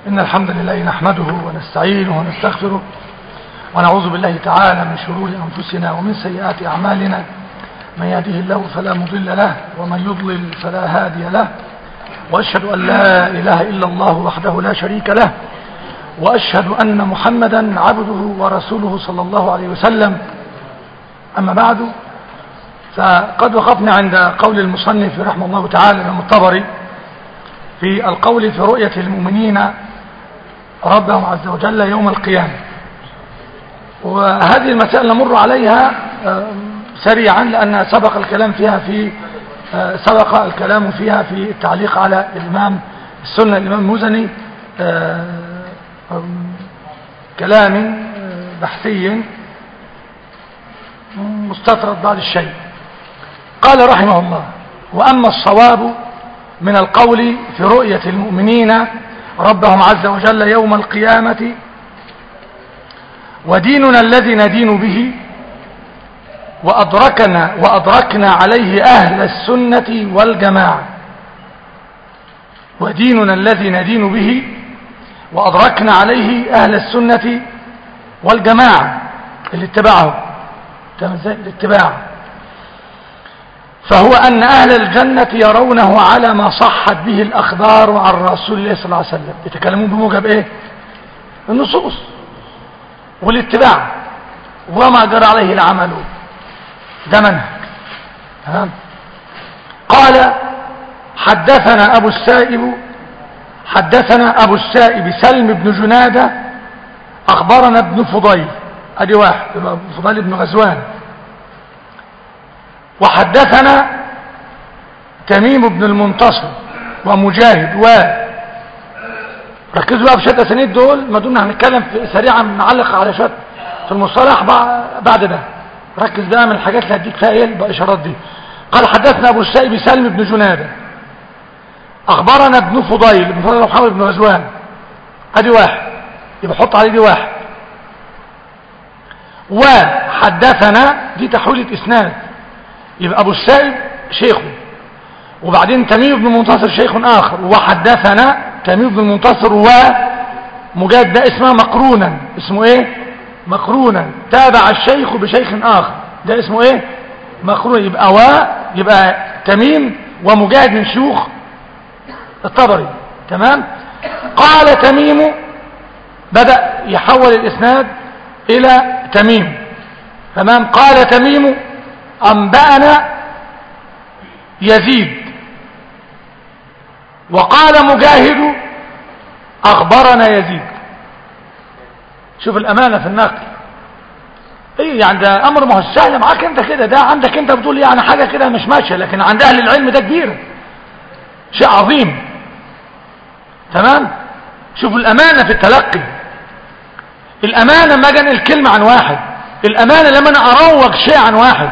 إن الحمد لله نحمده ونستعينه ونستغفره ونعوذ بالله تعالى من شرور أنفسنا ومن سيئات أعمالنا من يهده الله فلا مضل له ومن يضلل فلا هادي له وأشهد أن لا إله إلا الله وحده لا شريك له وأشهد أن محمدا عبده ورسوله صلى الله عليه وسلم أما بعد فقد وقفنا عند قول المصنف رحمه الله تعالى من الطبري في القول في رؤية المؤمنين ربهم عز وجل يوم القيامة وهذه المسائل نمر عليها سريعا لأن سبق الكلام فيها في سبق الكلام فيها في التعليق على الإمام السنة الإمام المزني كلام بحثي مستطرد بعض الشيء قال رحمه الله وأما الصواب من القول في رؤية المؤمنين ربهم عز وجل يوم القيامة وديننا الذي ندين به وأدركنا, وأدركنا عليه أهل السنة والجماعة وديننا الذي ندين به وأدركنا عليه أهل السنة والجماعة اللي اتبعه الاتباع فهو أن أهل الجنة يرونه على ما صحت به الأخبار عن رسول الله صلى الله عليه وسلم يتكلمون بموجب إيه النصوص والاتباع وما جرى عليه العمل ده منهج قال حدثنا أبو السائب حدثنا أبو السائب سلم بن جنادة أخبرنا ابن فضيل أدي واحد فضيل بن غزوان وحدثنا تميم بن المنتصر ومجاهد و ركزوا بقى في شويه اسانيد دول ما دون هنتكلم في سريعا نعلق على شويه في المصطلح بعد ده ركز بقى من الحاجات اللي هديك فيها ايه بالاشارات دي قال حدثنا ابو السائب سلم بن جناده اخبرنا ابن فضيل ابن فضيل محمد بن غزوان ادي واحد يبقى حط عليه دي واحد وحدثنا دي تحويله اسناد يبقى ابو السائب شيخه وبعدين تميم بن منتصر شيخ اخر وحدثنا تميم بن منتصر ومجاد ده اسمها مقرونا اسمه ايه مقرونا تابع الشيخ بشيخ اخر ده اسمه ايه مقرون يبقى و يبقى تميم ومجاهد من شيوخ الطبري تمام قال تميم بدأ يحول الاسناد الى تميم تمام قال تميم أنبأنا يزيد وقال مجاهد أخبرنا يزيد شوف الأمانة في النقل ايه يعني ده أمر ما هو سهل معاك انت كده ده عندك انت بتقول يعني حاجة كده مش ماشية لكن عند أهل العلم ده كبير شيء عظيم تمام شوف الأمانة في التلقي الأمانة ما جن الكلمة عن واحد الأمانة لما أنا أروج شيء عن واحد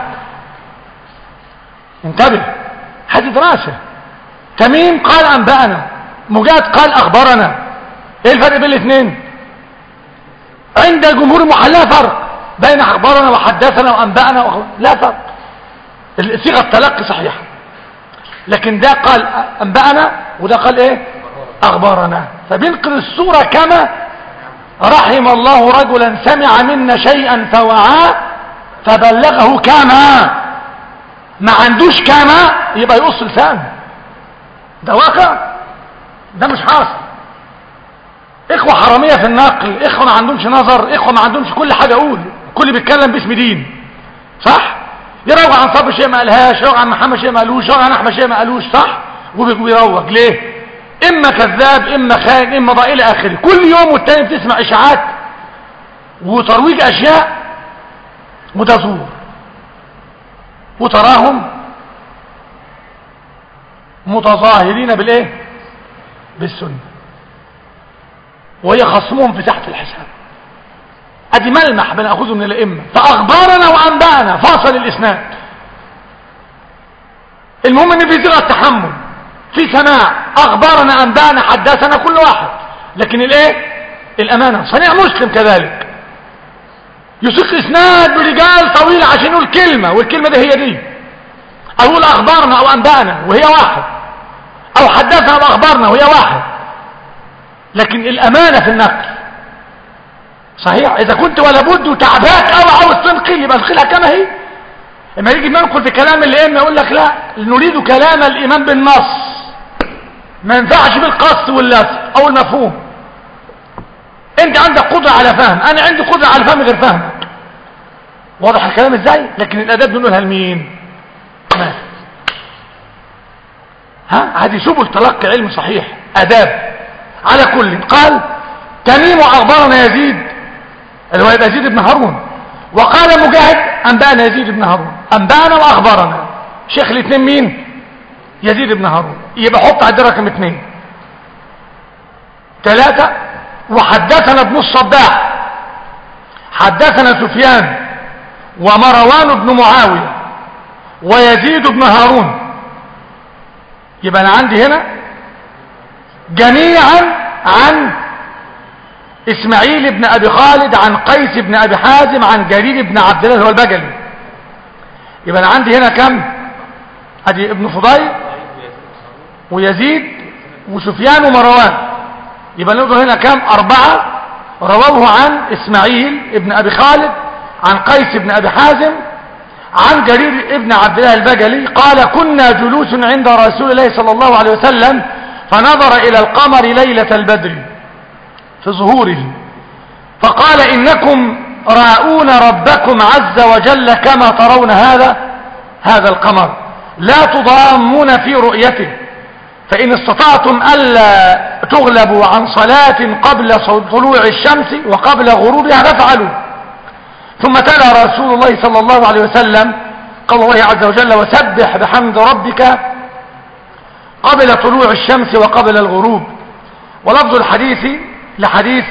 انتبه هذه دراسة تميم قال أنبأنا مجاهد قال أخبرنا ايه الفرق بين الاثنين عند جمهور المحلاه فرق بين أخبرنا وحدثنا وأنبأنا وأخبرنا. لا فرق صيغة التلقي صحيحة لكن ده قال أنبأنا وده قال ايه أخبرنا فبينقل الصورة كما رحم الله رجلا سمع منا شيئا فوعاه فبلغه كما ما عندوش كما يبقى يقص لسانه ده واقع ده مش حاصل اخوة حرامية في النقل اخوة ما عندهمش نظر اخوة ما عندهمش كل حاجة اقول كل بيتكلم باسم دين صح يروج عن صبر شيء ما قالهاش يروج عن محمد شيء ما قالوش يروج عن احمد شيء ما قالوش صح وبيروج ليه اما كذاب اما خائن اما ضائع الى اخره كل يوم والتاني بتسمع اشاعات وترويج اشياء وتزور وتراهم متظاهرين بالايه بالسنه وهي خصمهم في تحت الحساب ادي ملمح بناخذه من الائمه فاخبارنا وانبانا فاصل الاسناد المهم ان في صيغه تحمل في سماع اخبارنا انبانا حدثنا كل واحد لكن الايه الامانه صنيع مسلم كذلك يسيق اسناد برجال طويل عشان يقول كلمه والكلمه دي هي دي او يقول اخبارنا او انبانا وهي واحد او حدثنا او اخبارنا وهي واحد لكن الامانة في النقل صحيح اذا كنت ولا بد وتعباك او عاوز تنقل يبقى انقلها كما هي لما يجي ننقل في كلام الائمه يقول لك لا نريد كلام الامام بالنص ما ينفعش بالقص واللصق او المفهوم انت عندك قدرة على فهم انا عندي قدرة على فهم غير فهمك واضح الكلام ازاي لكن الاداب بنقولها لمين ما. ها هذه سبل تلقي علم صحيح اداب على كل قال تميم اخبرنا يزيد اللي هو يزيد بن هارون وقال مجاهد انبانا يزيد بن هارون انبانا واخبرنا شيخ الاثنين مين يزيد بن هارون يبقى حط عندنا رقم اثنين ثلاثة وحدثنا ابن الصداع حدثنا سفيان ومروان بن معاوية ويزيد بن هارون يبقى انا عندي هنا جميعا عن اسماعيل بن ابي خالد عن قيس بن ابي حازم عن جرير بن عبد الله هو البجلي يبقى انا عندي هنا كم ادي ابن فضيل ويزيد وسفيان ومروان يبقى نقدر هنا كم اربعة رووه عن اسماعيل ابن ابي خالد عن قيس بن ابي حازم عن جرير ابن عبد الله البجلي قال كنا جلوس عند رسول الله صلى الله عليه وسلم فنظر الى القمر ليلة البدر في ظهوره فقال انكم راؤون ربكم عز وجل كما ترون هذا هذا القمر لا تضامون في رؤيته فإن استطعتم ألا تغلبوا عن صلاة قبل طلوع الشمس وقبل غروبها فافعلوا ثم تلا رسول الله صلى الله عليه وسلم قال الله عز وجل وسبح بحمد ربك قبل طلوع الشمس وقبل الغروب ولفظ الحديث لحديث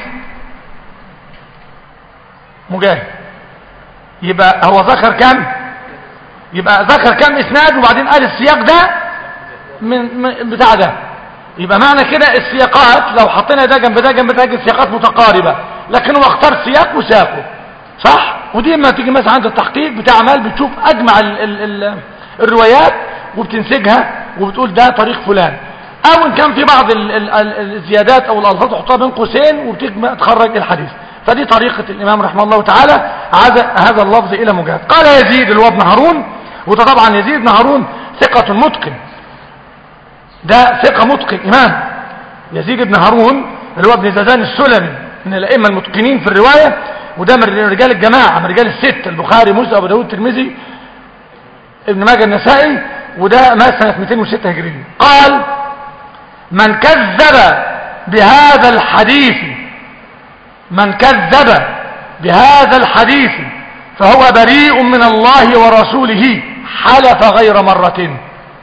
مجاهد يبقى هو ذكر كم يبقى ذكر كم اسناد وبعدين قال السياق ده من بتاع ده يبقى معنى كده السياقات لو حطينا ده جنب ده جنب ده السياقات متقاربة لكن هو اختار سياق وساقه صح ودي لما تيجي مثلا عند التحقيق بتعمل بتشوف اجمع ال ال ال الروايات وبتنسجها وبتقول ده طريق فلان او ان كان في بعض ال ال الزيادات او الالفاظ تحطها بين قوسين وتخرج الحديث فدي طريقة الامام رحمه الله تعالى عاد هذا اللفظ الى مجاهد قال يزيد اللي هو ابن هارون وده طبعا يزيد بن هارون ثقة متقن ده ثقة متقن إمام يزيد بن هارون اللي هو ابن زازان السلمي من الأئمة المتقنين في الرواية وده من رجال الجماعة من رجال الست البخاري مسلم أبو داود الترمذي ابن ماجه النسائي وده مات سنة 206 هجرية قال من كذب بهذا الحديث من كذب بهذا الحديث فهو بريء من الله ورسوله حلف غير مرة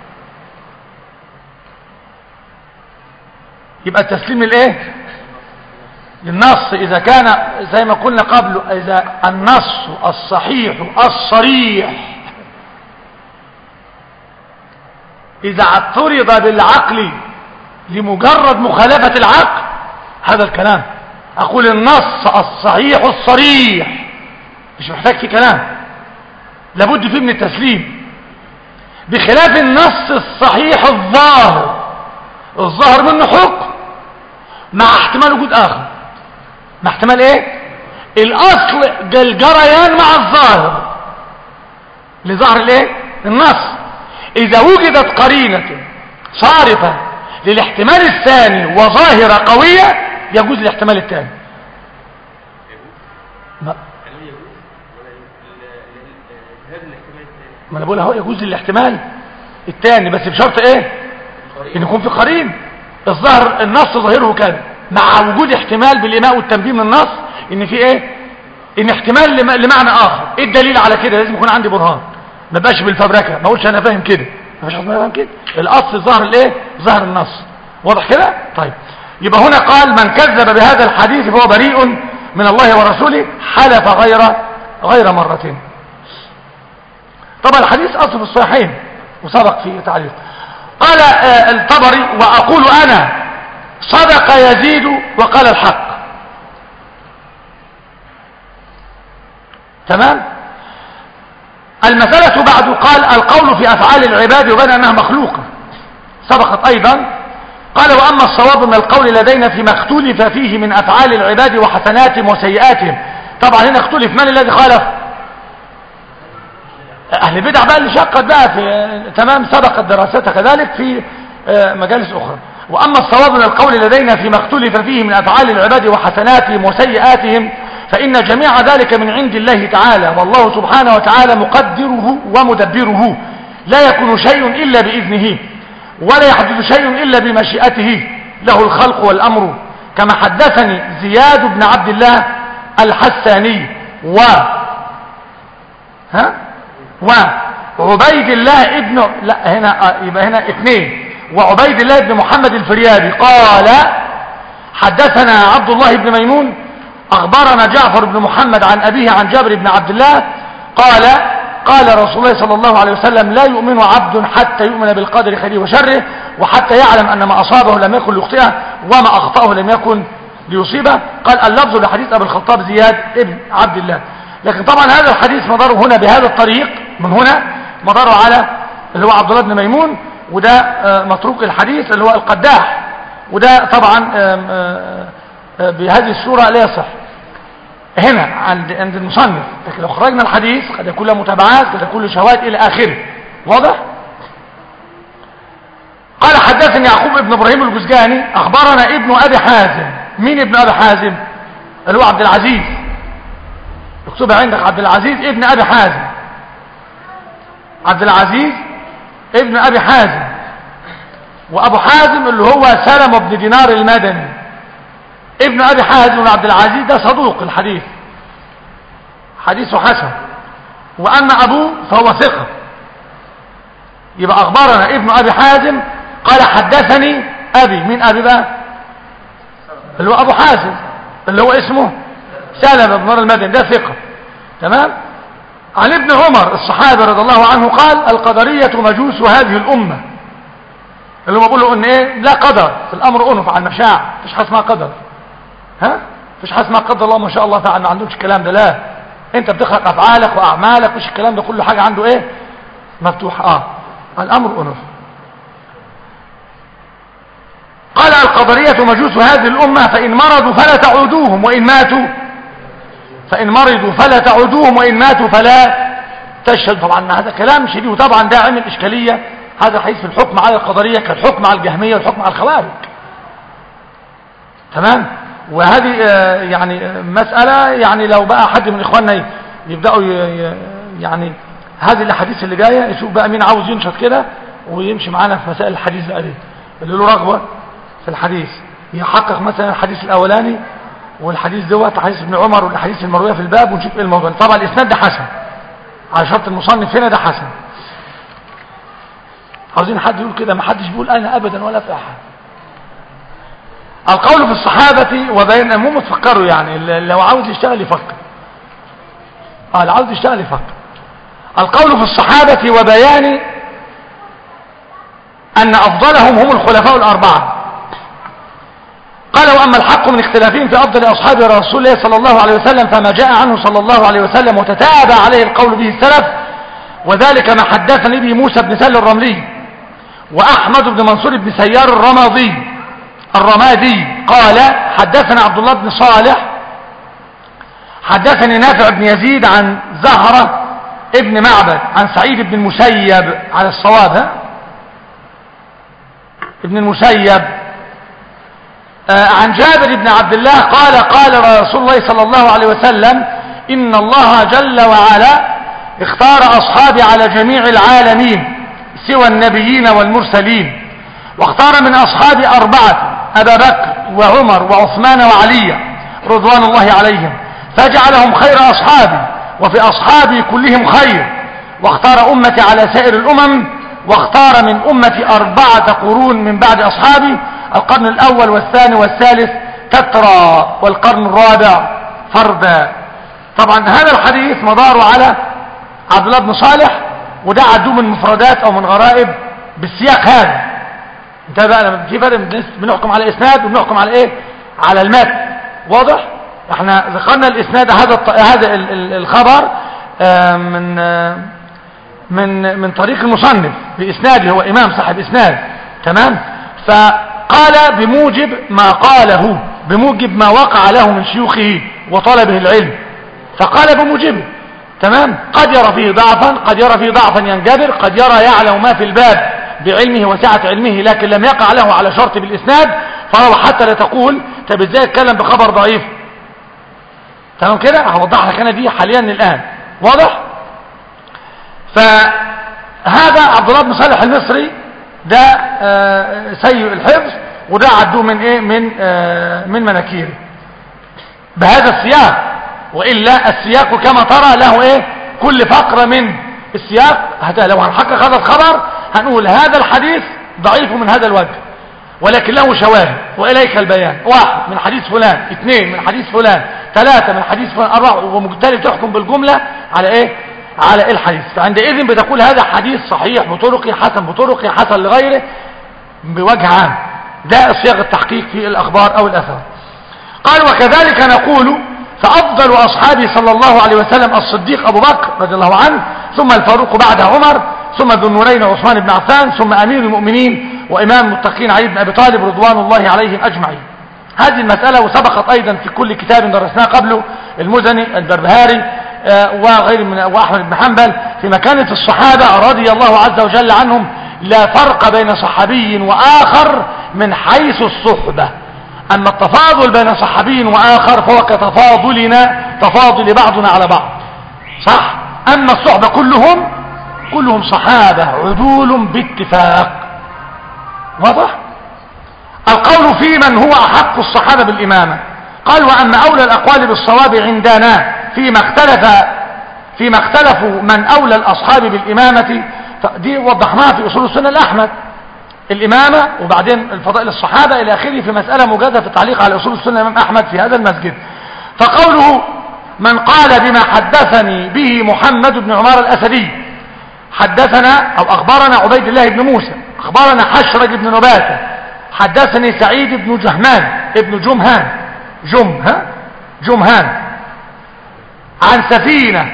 يبقى التسليم للايه للنص اذا كان زي ما قلنا قبل اذا النص الصحيح الصريح اذا اعترض بالعقل لمجرد مخالفة العقل هذا الكلام اقول النص الصحيح الصريح مش محتاج في كلام لابد فيه من التسليم بخلاف النص الصحيح الظاهر الظاهر منه حكم مع احتمال وجود اخر مع احتمال ايه الاصل الجريان مع الظاهر لظهر الايه النص اذا وجدت قرينة صارفة للاحتمال الثاني وظاهرة قوية يجوز الاحتمال الثاني ما ما انا بقول اهو يجوز الاحتمال الثاني بس بشرط ايه ان يكون في قرين الظاهر النص ظاهره كذا مع وجود احتمال بالإماء والتنبيه من النص ان في ايه ان احتمال لمعنى اخر ايه الدليل على كده لازم يكون عندي برهان ما بقاش بالفبركه ما اقولش انا فاهم كده ما فيش حد فاهم كده الاصل ظهر الايه ظهر النص واضح كده طيب يبقى هنا قال من كذب بهذا الحديث فهو بريء من الله ورسوله حلف غير غير مرتين طبعا الحديث اصل في الصحيحين وسبق في تعليق قال آه الطبري واقول انا صدق يزيد وقال الحق تمام المسألة بعد قال القول في أفعال العباد وبين أنها مخلوقة سبقت أيضا قال وأما الصواب من القول لدينا فيما اختلف فيه من أفعال العباد وحسناتهم وسيئاتهم طبعا هنا اختلف من الذي خالف أهل البدع بقى اللي شقت بقى في تمام سبقت دراستها كذلك في آه، مجالس أخرى وأما الصواب من القول لدينا فيما اختلف فيه من أفعال العباد وحسناتهم وسيئاتهم فإن جميع ذلك من عند الله تعالى والله سبحانه وتعالى مقدره ومدبره لا يكون شيء إلا بإذنه ولا يحدث شيء إلا بمشيئته له الخلق والأمر كما حدثني زياد بن عبد الله الحساني و ها وعبيد الله ابن لا هنا يبقى هنا اثنين وعبيد الله بن محمد الفريابي قال حدثنا عبد الله بن ميمون أخبرنا جعفر بن محمد عن أبيه عن جابر بن عبد الله قال قال رسول الله صلى الله عليه وسلم لا يؤمن عبد حتى يؤمن بالقدر خيره وشره وحتى يعلم أن ما أصابه لم يكن ليخطئه وما أخطأه لم يكن ليصيبه قال اللفظ لحديث أبي الخطاب زياد ابن عبد الله لكن طبعا هذا الحديث مداره هنا بهذا الطريق من هنا مداره على اللي هو عبد الله بن ميمون وده آه، متروك الحديث اللي هو القداح وده طبعا آه، آه، بهذه الصورة لا يصح هنا عند عند المصنف لكن لو خرجنا الحديث قد يكون له متابعات قد يكون له شواهد الى اخره واضح قال حدثني يعقوب ابن ابراهيم الجزجاني اخبرنا ابن ابي حازم مين ابن ابي حازم اللي هو عبد العزيز اكتبها عندك عبد العزيز ابن ابي حازم عبد العزيز ابن ابي حازم وابو حازم اللي هو سلم بن دينار المدني ابن ابي حازم عبد العزيز ده صدوق الحديث حديثه حسن واما ابوه فهو ثقه يبقى اخبرنا ابن ابي حازم قال حدثني ابي مين ابي بقى اللي هو ابو حازم اللي هو اسمه سلم بن نار المدني ده ثقه تمام عن ابن عمر الصحابي رضي الله عنه قال القدرية مجوس هذه الأمة اللي هم بيقولوا ان ايه لا قدر في الامر انف عن مشاع مفيش حاجه اسمها قدر ها مفيش حاجه اسمها قدر الله ما شاء الله فعل ما عندهمش الكلام ده لا انت بتخلق افعالك واعمالك مش الكلام ده كله حاجه عنده ايه مفتوح اه الامر انف قال القدرية مجوس هذه الأمة فإن مرضوا فلا تعودوهم وإن ماتوا فإن مرضوا فلا تعودوهم وإن ماتوا فلا تشهد طبعا هذا كلام شديد وطبعا ده عمل إشكالية هذا حيث في الحكم على القدرية كالحكم على الجهمية والحكم على الخوارج تمام وهذه آه، يعني آه، مسألة يعني لو بقى حد من إخواننا يبدأوا يعني هذه الأحاديث اللي جاية يشوف بقى مين عاوز ينشط كده ويمشي معانا في مسائل الحديث بقى دي اللي له رغبة في الحديث يحقق مثلا الحديث الأولاني والحديث دوت حديث ابن عمر والاحاديث المرويه في الباب ونشوف ايه الموضوع طبعا الاسناد ده حسن على شرط المصنف هنا ده حسن عاوزين حد يقول كده ما حدش بيقول انا ابدا ولا في احد القول في الصحابة وبين مو تفكروا يعني اللي لو عاوز يشتغل يفكر اه اللي عاوز يشتغل يفكر القول في الصحابة وبيان أن أفضلهم هم الخلفاء الأربعة قال وأما الحق من اختلافهم في أفضل أصحاب رسول الله صلى الله عليه وسلم فما جاء عنه صلى الله عليه وسلم وتتابع عليه القول به السلف وذلك ما حدثني به موسى بن سل الرملي وأحمد بن منصور بن سيار الرمادي الرمادي قال حدثنا عبد الله بن صالح حدثني نافع بن يزيد عن زهرة ابن معبد عن سعيد بن المسيب على الصواب ها ابن المسيب آه، عن جابر بن عبد الله قال قال رسول الله صلى الله عليه وسلم إن الله جل وعلا اختار أصحابي على جميع العالمين سوى النبيين والمرسلين واختار من أصحابي أربعة أبا بكر وعمر وعثمان وعلي رضوان الله عليهم فجعلهم خير أصحابي وفي أصحابي كلهم خير واختار أمتي على سائر الأمم واختار من أمتي أربعة قرون من بعد أصحابي القرن الأول والثاني والثالث تترى والقرن الرابع فردا طبعا هذا الحديث مداره على عبد الله بن صالح وده عدو من مفردات او من غرائب بالسياق هذا انت بقى في فرق بنحكم على اسناد وبنحكم على ايه على المات واضح احنا ذكرنا الاسناد هذا هذا الخبر آه، من آه، من من طريق المصنف باسناده هو امام صاحب اسناد تمام ف قال بموجب ما قاله بموجب ما وقع له من شيوخه وطلبه العلم فقال بموجبه تمام قد يرى فيه ضعفا قد يرى فيه ضعفا ينجبر قد يرى يعلم ما في الباب بعلمه وسعة علمه لكن لم يقع له على شرط بالإسناد فهو حتى لا تقول طب ازاي اتكلم بخبر ضعيف تمام كده هوضح لك انا دي حاليا الان واضح فهذا عبد الله بن صالح المصري ده آه، سيء الحفظ وده عدوه من ايه من آه، من مناكيره بهذا السياق والا السياق كما ترى له ايه كل فقره من السياق لو هنحقق هذا الخبر هنقول هذا الحديث ضعيف من هذا الوجه ولكن له شواهد وإليك البيان واحد من حديث فلان اثنين من حديث فلان ثلاثة من حديث فلان أربعة ومجتري تحكم بالجملة على إيه على إيه الحديث فعندئذ بتقول هذا حديث صحيح بطرقه حسن بطرقه حسن لغيره بوجه عام ده صيغ التحقيق في الأخبار أو الأثار قال وكذلك نقول فأفضل أصحابه صلى الله عليه وسلم الصديق أبو بكر رضي الله عنه ثم الفاروق بعد عمر ثم ذو النورين عثمان بن عفان ثم أمير المؤمنين وإمام المتقين علي بن أبي طالب رضوان الله عليهم أجمعين هذه المسألة وسبقت أيضا في كل كتاب درسناه قبله المزني البربهاري آه، وغير من وأحمد بن حنبل في مكانة الصحابة رضي الله عز وجل عنهم لا فرق بين صحابي وآخر من حيث الصحبة أما التفاضل بين صحابي وآخر فهو كتفاضلنا تفاضل بعضنا على بعض صح أما الصحبة كلهم كلهم صحابة عدول باتفاق واضح القول في من هو أحق الصحابة بالإمامة قال وأما أولى الأقوال بالصواب عندنا فيما اختلف فيما اختلفوا من أولى الأصحاب بالإمامة دي وضحناها في أصول السنة الأحمد الإمامة وبعدين الفضائل الصحابة إلى آخره في مسألة موجودة في التعليق على أصول السنة الإمام أحمد في هذا المسجد فقوله من قال بما حدثني به محمد بن عمار الأسدي حدثنا أو أخبرنا عبيد الله بن موسى أخبرنا حشرج بن نباتة حدثني سعيد بن جهمان ابن جمهان جم ها جمهان عن سفينة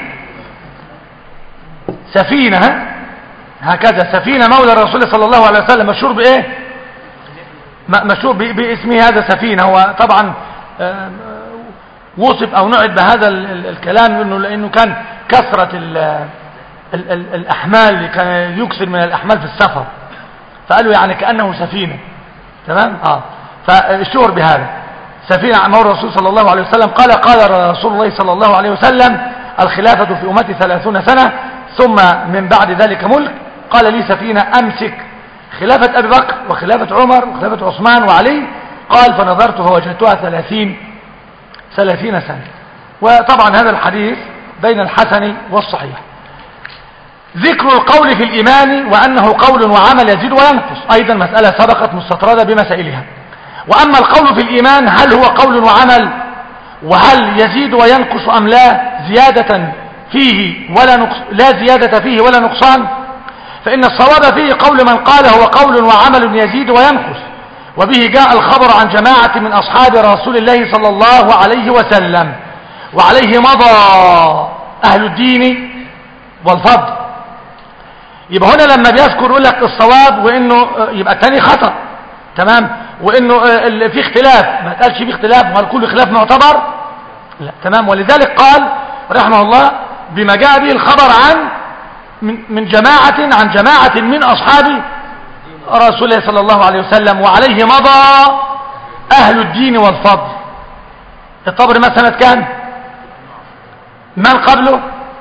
سفينة ها هكذا سفينة مولى الرسول صلى الله عليه وسلم مشهور بإيه مشهور باسمه هذا سفينة هو طبعا آه، وصف أو نعد بهذا الكلام إنه لأنه كان كثرة ال ال الأحمال كان يكثر من الأحمال في السفر فقالوا يعني كأنه سفينة تمام اه فالشهر بهذا سفينة مولى الرسول صلى الله عليه وسلم قال قال رسول الله صلى الله عليه وسلم الخلافة في أمتي ثلاثون سنة ثم من بعد ذلك ملك قال لي سفينة أمسك خلافة أبي بكر وخلافة عمر وخلافة عثمان وعلي قال فنظرت فوجدتها ثلاثين ثلاثين سنة وطبعا هذا الحديث بين الحسن والصحيح ذكر القول في الإيمان وأنه قول وعمل يزيد وينقص أيضا مسألة سبقت مستطردة بمسائلها وأما القول في الإيمان هل هو قول وعمل وهل يزيد وينقص أم لا زيادة فيه ولا نقص لا زيادة فيه ولا نقصان فإن الصواب فيه قول من قال هو قول وعمل يزيد وينقص وبه جاء الخبر عن جماعة من أصحاب رسول الله صلى الله عليه وسلم وعليه مضى أهل الدين والفضل يبقى هنا لما بيذكر يقول لك الصواب وانه يبقى الثاني خطأ تمام وانه في اختلاف ما قالش في اختلاف وهل كل خلاف معتبر لا تمام ولذلك قال رحمه الله بما جاء به الخبر عن من جماعة عن جماعة من أصحاب رسول الله صلى الله عليه وسلم وعليه مضى أهل الدين والفضل الطبر ما سنة كان من قبله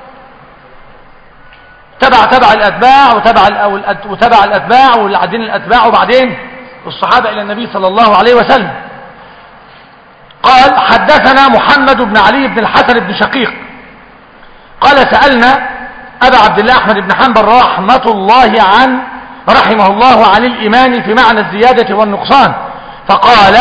تبع تبع الأتباع وتبع وتبع الأتباع والعدين الأتباع وبعدين الصحابة إلى النبي صلى الله عليه وسلم قال حدثنا محمد بن علي بن الحسن بن شقيق قال سألنا أبا عبد الله أحمد بن حنبل رحمة الله عن رحمه الله عن الإيمان في معنى الزيادة والنقصان فقال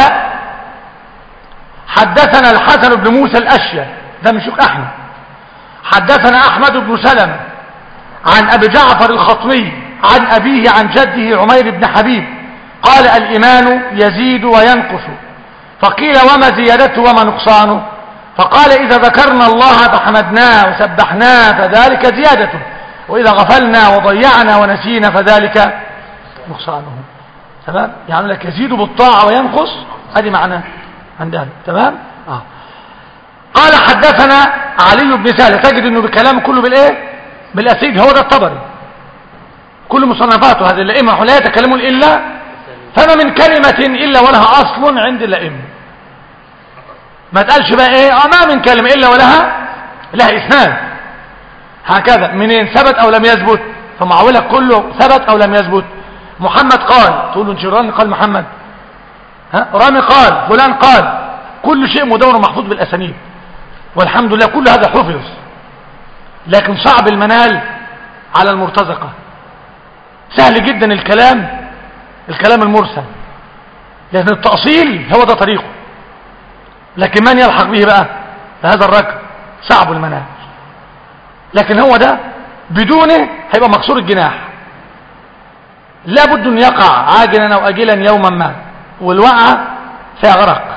حدثنا الحسن بن موسى الأشياء ده من شيخ أحمد حدثنا أحمد بن سلمة عن أبي جعفر الخطمي عن أبيه عن جده عمير بن حبيب قال الإيمان يزيد وينقص فقيل وما زيادته وما نقصانه فقال إذا ذكرنا الله فحمدناه وسبحناه فذلك زيادته وإذا غفلنا وضيعنا ونسينا فذلك نقصانه تمام يعني لك يزيد بالطاعة وينقص هذه معناه عندها تمام آه. قال حدثنا علي بن سهل تجد انه بكلام كله بالايه بالاسيد هو ده الطبري كل مصنفاته هذه الائمه لا يتكلمون الا فما من كلمه الا ولها اصل عند الائمه ما تقالش بقى ايه اه ما من كلمه الا ولها لها اسناد هكذا منين ثبت او لم يثبت فمعولك كله ثبت او لم يثبت محمد قال تقول له انشراني قال محمد ها رامي قال فلان قال كل شيء مدون ومحفوظ بالاسانيد والحمد لله كل هذا حفظ لكن صعب المنال على المرتزقة سهل جدا الكلام الكلام المرسل لأن التأصيل هو ده طريقه لكن من يلحق به بقى هذا الركب صعب المنال لكن هو ده بدونه هيبقى مكسور الجناح لابد ان يقع عاجلا او اجلا يوما ما والوقعه فيها غرق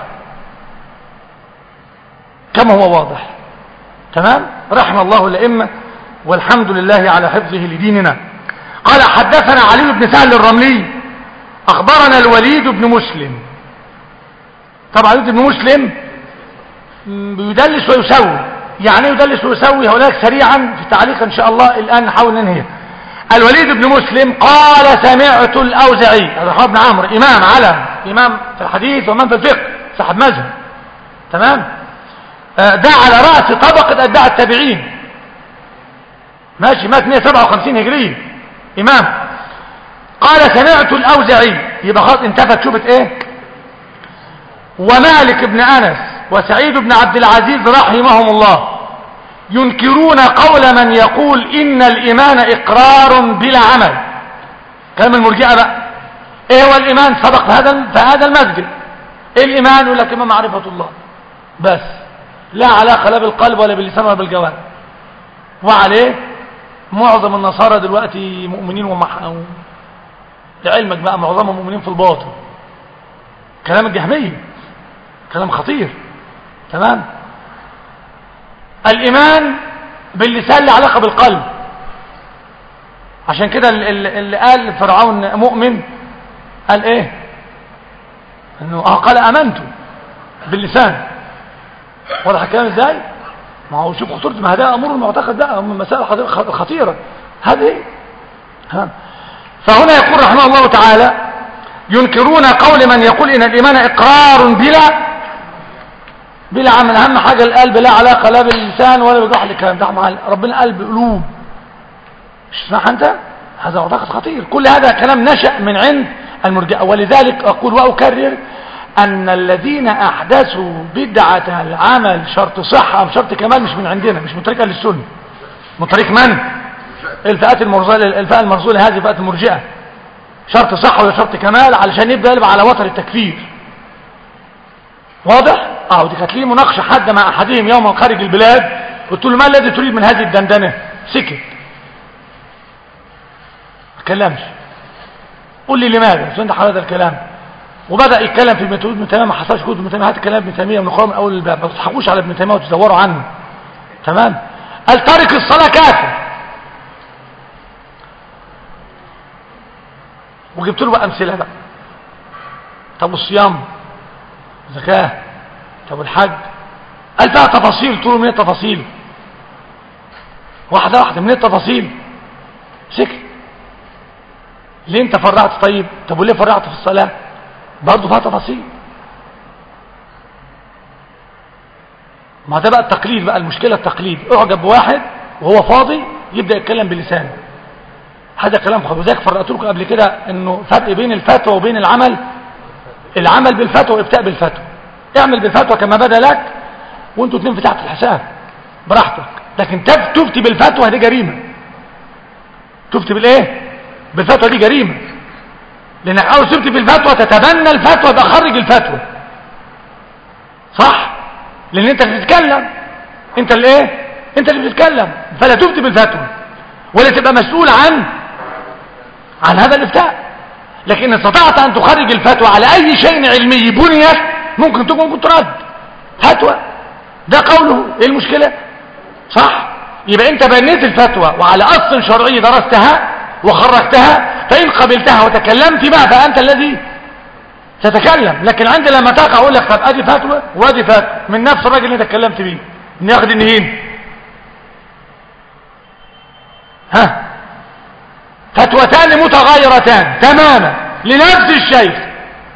كما هو واضح تمام رحم الله الأئمة والحمد لله على حفظه لديننا قال حدثنا علي بن سهل الرملي أخبرنا الوليد بن مسلم طبعا الوليد بن مسلم بيدلس ويسوي يعني يدلس ويسوي هناك سريعا في التعليق إن شاء الله الآن نحاول ننهي الوليد بن مسلم قال سمعت الأوزعي هذا بن عمرو إمام على إمام في الحديث ومن في الفقه صاحب مذهب تمام آه، ده على رأس طبقة أتباع التابعين ماشي مات 157 هجرية إمام قال سمعت الأوزعي يبقى خلاص انتفت شوفت ايه ومالك بن أنس وسعيد بن عبد العزيز رحمهم الله ينكرون قول من يقول إن الإيمان إقرار بلا عمل كلام المرجئة بقى ايه هو الإيمان سبق في هذا في هذا المسجد إيه الإيمان يقول لك إيمان معرفة الله بس لا علاقة لا بالقلب ولا باللسان ولا بالجوارح وعليه معظم النصارى دلوقتي مؤمنين ومح... لعلمك بقى معظمهم مؤمنين في الباطن كلام الجهمية كلام خطير تمام الإيمان باللسان له علاقة بالقلب عشان كده اللي قال فرعون مؤمن قال ايه انه اه قال امنت باللسان واضح الكلام ازاي ما هو شوف خطوره ما هذا امور المعتقد بقى مسائل خطيره هذه ها فهنا يقول رحمه الله تعالى ينكرون قول من يقول ان الايمان اقرار بلا بلا عمل اهم حاجه القلب لا علاقه لا باللسان ولا بالجحر الكلام ده مع ربنا قلب قلوب مش تسمعها انت هذا معتقد خطير كل هذا كلام نشأ من عند المرجئه ولذلك اقول واكرر أن الذين أحدثوا بدعة العمل شرط صحة أو شرط كمال مش من عندنا مش من طريق أهل السنة من طريق من؟ الفئات المرزلة الفئة المرزولة هذه فئة المرجئة شرط صحة ولا شرط كمال علشان يبدأ يلعب على وتر التكفير واضح؟ اه ودي كانت لي مناقشة حد مع أحدهم يوما خارج البلاد قلت له ما الذي تريد من هذه الدندنة؟ سكت ما تكلمش قل لي لماذا؟ عشان هذا الكلام وبدأ يتكلم في ابن ابن تيمية ما حصلش كتب ابن تيمية هات كلام ابن تيمية من من أول الباب ما تضحكوش على ابن تيمية وتدوروا عنه تمام قال تارك الصلاة كافر وجبت له بقى أمثلة بقى طب الصيام زكاة طب الحج قال فيها تفاصيل قلت له من التفاصيل واحدة واحدة من التفاصيل سكت ليه انت فرعت طيب طب وليه فرعت في الصلاة برضه فيها تفاصيل ما ده بقى التقليد بقى المشكلة التقليد اعجب بواحد وهو فاضي يبدأ يتكلم بلسانه هذا كلام خطير وذلك فرقت لكم قبل كده انه فرق بين الفتوى وبين العمل العمل بالفتوى وابتاء بالفتوى اعمل بالفتوى كما بدا لك وانتوا اتنين في تحت الحساب براحتك لكن تفتي بالفتوى دي جريمه تفتي بالايه بالفتوى دي جريمه لانك اول سبت في الفتوى تتبنى الفتوى ده خرج الفتوى صح لان انت اللي بتتكلم انت اللي ايه انت اللي بتتكلم فلا تفتي بالفتوى ولا تبقى مسؤول عن عن هذا الافتاء لكن استطعت ان تخرج الفتوى على اي شيء علمي بنيت ممكن تكون ممكن ترد فتوى ده قوله ايه المشكلة صح يبقى انت بنيت الفتوى وعلى اصل شرعي درستها وخرجتها فإن قبلتها وتكلمت بها فأنت الذي تتكلم لكن عند لما تقع أقول لك طب أدي فتوى وأدي فتوى من نفس الراجل اللي تكلمت بيه ناخد النهين ها فتوتان متغايرتان تماما لنفس الشيء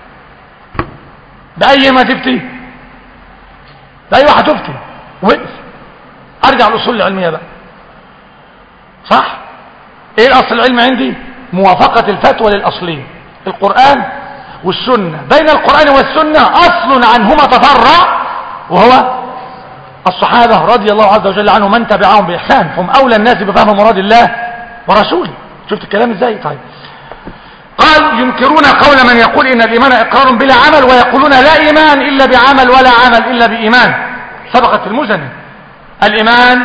بأي ما تفتي بأي واحد تفتي وقف ارجع الاصول العلمية بقى صح ايه الاصل العلمي عندي موافقة الفتوى للاصلين القرآن والسنة بين القرآن والسنة اصل عنهما تفرع وهو الصحابة رضي الله عز وجل عنهم من تبعهم بإحسان هم أولى الناس بفهم مراد الله ورسوله شفت الكلام ازاي طيب قال ينكرون قول من يقول إن الإيمان إقرار بلا عمل ويقولون لا إيمان إلا بعمل ولا عمل إلا بإيمان سبقت في المزن الإيمان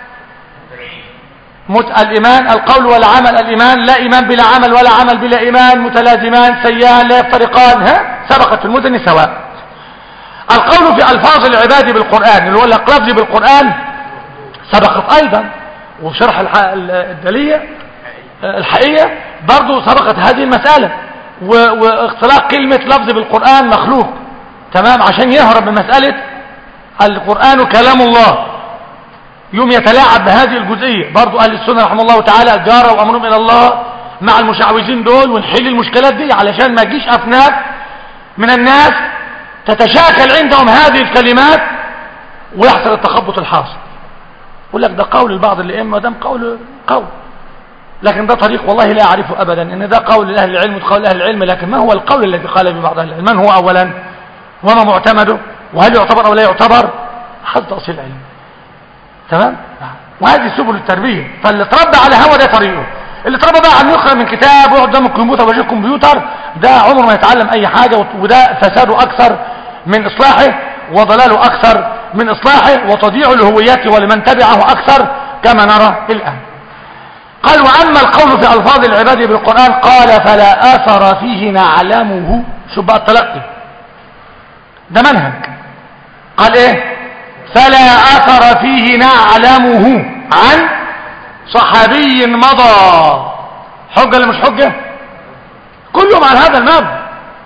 مت... الإيمان القول والعمل الإيمان لا إيمان بلا عمل ولا عمل بلا إيمان متلازمان سيان لا يفترقان ها سبقت في المزن سواء القول في ألفاظ العباد بالقرآن اللي هو الأقلفز بالقرآن سبقت أيضا وشرح الح... الدلية الحقيقة برضو سبقت هذه المسألة و... واختلاق كلمة لفظ بالقرآن مخلوق تمام عشان يهرب من مسألة القرآن كلام الله يوم يتلاعب بهذه الجزئية برضو أهل السنة رحمه الله تعالى الجارة وأمرهم إلى الله مع المشعوذين دول ونحل المشكلات دي علشان ما يجيش أفناك من الناس تتشاكل عندهم هذه الكلمات ويحصل التخبط الحاصل يقول لك ده قول البعض الائمه ده قول قول لكن ده طريق والله لا اعرفه ابدا ان ده قول اهل العلم وقول اهل العلم لكن ما هو القول الذي قال به بعض اهل العلم من هو اولا وما معتمده وهل يعتبر او لا يعتبر حد اصيل العلم تمام وهذه سبل التربيه فاللي تربى على هوا ده طريقه اللي تربى بقى على يقرا من كتاب ويقعد قدام الكمبيوتر ويجيب الكمبيوتر ده عمره ما يتعلم اي حاجه وده فساده اكثر من إصلاحه وضلاله أكثر من إصلاحه وتضييع لهويته ولمن تبعه أكثر كما نرى الآن قال وأما القول في ألفاظ العباد بالقرآن قال فلا أثر فيه نعلمه شو بقى التلقي ده منهج قال ايه فلا أثر فيه نعلمه عن صحابي مضى حجة ولا مش حجة كلهم على هذا المبنى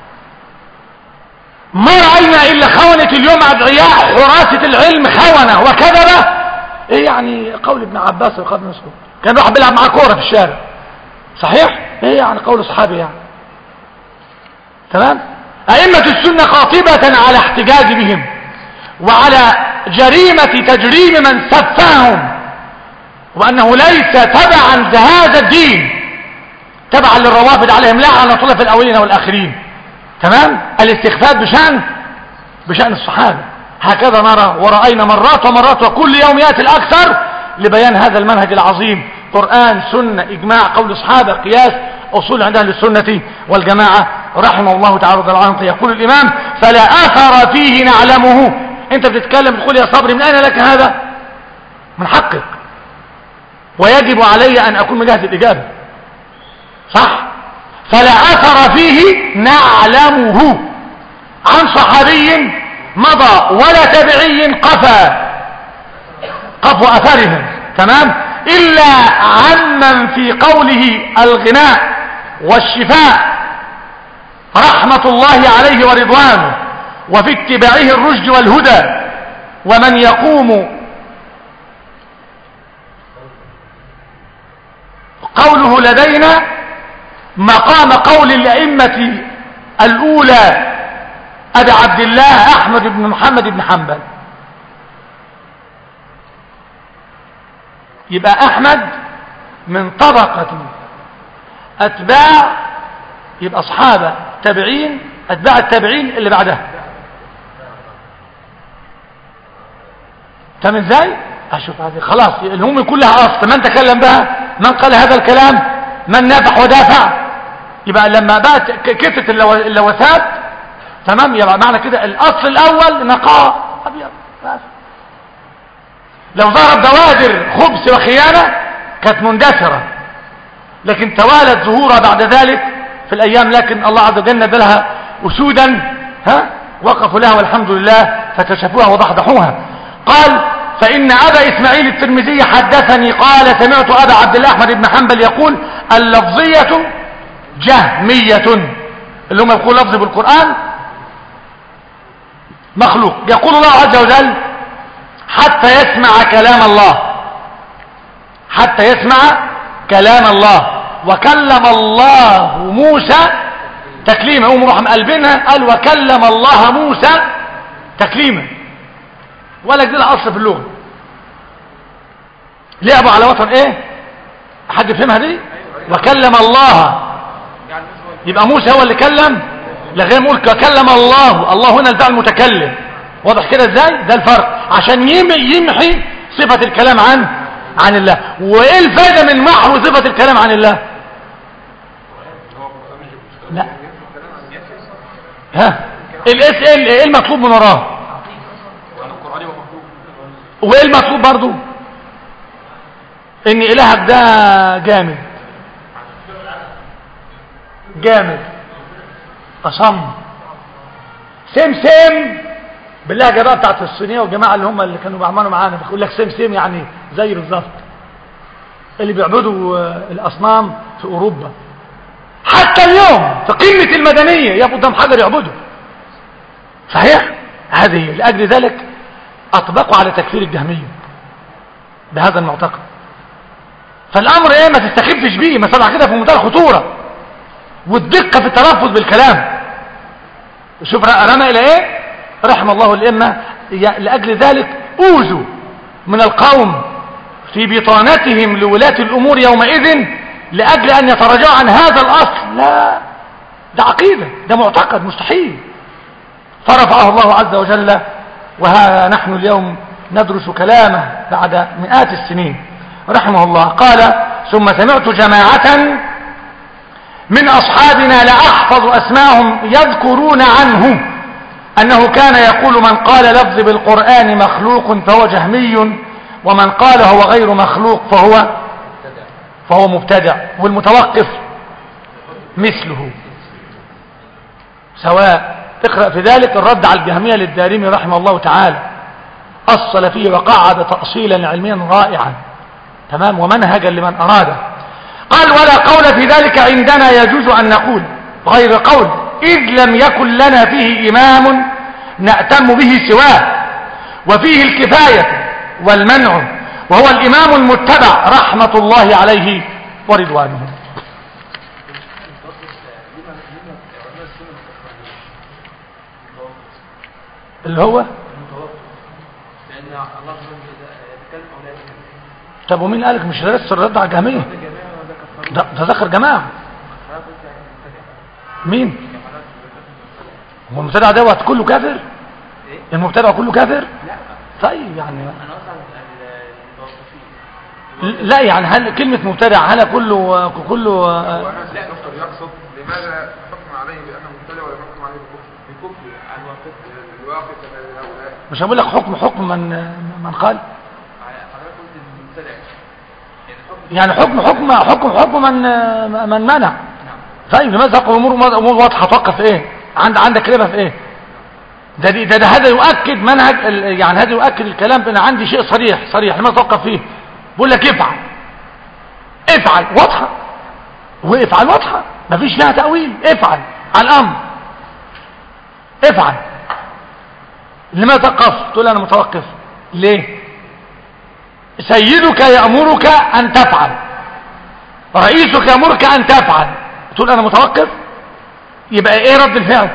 ما رأينا إلا خونة اليوم أدعياء حراسة العلم خونة وكذبة إيه يعني قول ابن عباس وقال مسعود كان واحد بيلعب معاه كورة في الشارع صحيح إيه يعني قول صحابي يعني تمام أئمة السنة قاطبة على احتجاج بهم وعلى جريمة تجريم من سفاهم وأنه ليس تبعا لهذا الدين تبعا للروافد عليهم لعنة الله في الأولين والآخرين تمام الاستخفاف بشأن بشأن الصحابة هكذا نرى ورأينا مرات ومرات وكل يوم يأتي الأكثر لبيان هذا المنهج العظيم قرآن سنة إجماع قول الصحابة قياس أصول عند أهل السنة والجماعة رحمه الله تعالى رضي الله عنه يقول الإمام فلا أثر فيه نعلمه أنت بتتكلم تقول يا صبري من أين لك هذا من حقك ويجب علي أن أكون مجهز الإجابة صح فلا أثر فيه نعلمه عن صحابي مضى ولا تبعي قفى قفو أثرهم تمام إلا عمن في قوله الغناء والشفاء رحمة الله عليه ورضوانه وفي اتباعه الرشد والهدى ومن يقوم قوله لدينا مقام قول الأئمة الأولى أبي عبد الله أحمد بن محمد بن حنبل يبقى أحمد من طبقة أتباع يبقى أصحابه تابعين أتباع التابعين اللي بعدها تم ازاي اشوف هذه خلاص الهم كلها اصل من تكلم بها من قال هذا الكلام من نافح ودافع يبقى لما بقت كتت اللوثات تمام يبقى معنى كده الاصل الاول نقاء ابيض لو ظهرت بوادر خبث وخيانه كانت مندثره لكن توالت ظهورها بعد ذلك في الايام لكن الله عز وجل لها اسودا ها وقفوا لها والحمد لله فكشفوها وضحضحوها قال فإن أبا إسماعيل الترمذي حدثني قال سمعت أبا عبد الله أحمد بن حنبل يقول اللفظية جهمية اللي هم يقول لفظ بالقرآن مخلوق يقول الله عز وجل حتى يسمع كلام الله حتى يسمع كلام الله وكلم الله موسى تكليما هم روح قلبنا قال وكلم الله موسى تكليما ولا دي اصل في اللغه لعبوا على وطن ايه حد فهمها دي وكلم الله يبقى موسى هو اللي كلم لا غير مقول وكلم الله الله هنا الفعل المتكلم واضح كده ازاي ده الفرق عشان يمحي صفة الكلام عن عن الله وايه الفائدة من محو صفة الكلام عن الله لا ها الاس ال ايه المطلوب من وراه وايه المطلوب برضو ان الهك ده جامد جامد اصم سم سم باللهجه بقى بتاعت الصينيه والجماعه اللي هم اللي كانوا بيعملوا معانا بيقول لك سم سم يعني زي بالظبط اللي بيعبدوا الاصنام في اوروبا حتى اليوم في قمه المدنيه ياخد قدام حجر يعبده صحيح هذه لاجل ذلك اطبقوا على تكفير الجهميه بهذا المعتقد فالامر ايه ما تستخفش بيه مسألة كده في منتهى الخطوره والدقه في التلفظ بالكلام شوف رمى الى ايه رحم الله الامه لاجل ذلك اوذوا من القوم في بطانتهم لولاة الامور يومئذ لاجل ان يتراجعوا عن هذا الاصل لا ده عقيده ده معتقد مستحيل فرفعه الله عز وجل وها نحن اليوم ندرس كلامه بعد مئات السنين رحمه الله قال ثم سمعت جماعة من أصحابنا لأحفظ أسماءهم يذكرون عنه أنه كان يقول من قال لفظ بالقرآن مخلوق فهو جهمي ومن قال هو غير مخلوق فهو فهو مبتدع والمتوقف مثله سواء اقرأ في ذلك الرد على الجهمية للدارمي رحمه الله تعالى أصل فيه وقعد تأصيلا علميا رائعا تمام ومنهجا لمن أراده قال ولا قول في ذلك عندنا يجوز أن نقول غير قول إذ لم يكن لنا فيه إمام نأتم به سواه وفيه الكفاية والمنع وهو الإمام المتبع رحمة الله عليه ورضوانه اللي هو طب ومين قالك مش لسه الرد على الجهميه ده, ده ذكر جماعه مين هو المبتدع دوت كله كافر المبتدع كله كافر طيب يعني لا يعني هل كلمة مبتدع هل كله كله لا يقصد لماذا حكم عليه بأنه مبتدع ولا حكم عليه بكفر بكفر الواقع هؤلاء مش هقول لك حكم حكم من من قال يعني حكم حكم حكم حكم من من منع طيب لماذا تقول امور امور واضحه توقف ايه عند عندك كلمه في ايه ده, ده, ده هذا يؤكد منهج يعني هذا يؤكد الكلام بان عندي شيء صريح صريح لماذا توقف فيه بقول لك افعل افعل واضحه وافعل واضحه مفيش فيها تاويل افعل على الامر افعل لماذا تقف تقول انا متوقف ليه سيدك يأمرك أن تفعل رئيسك يأمرك أن تفعل تقول أنا متوقف يبقى إيه رد الفعل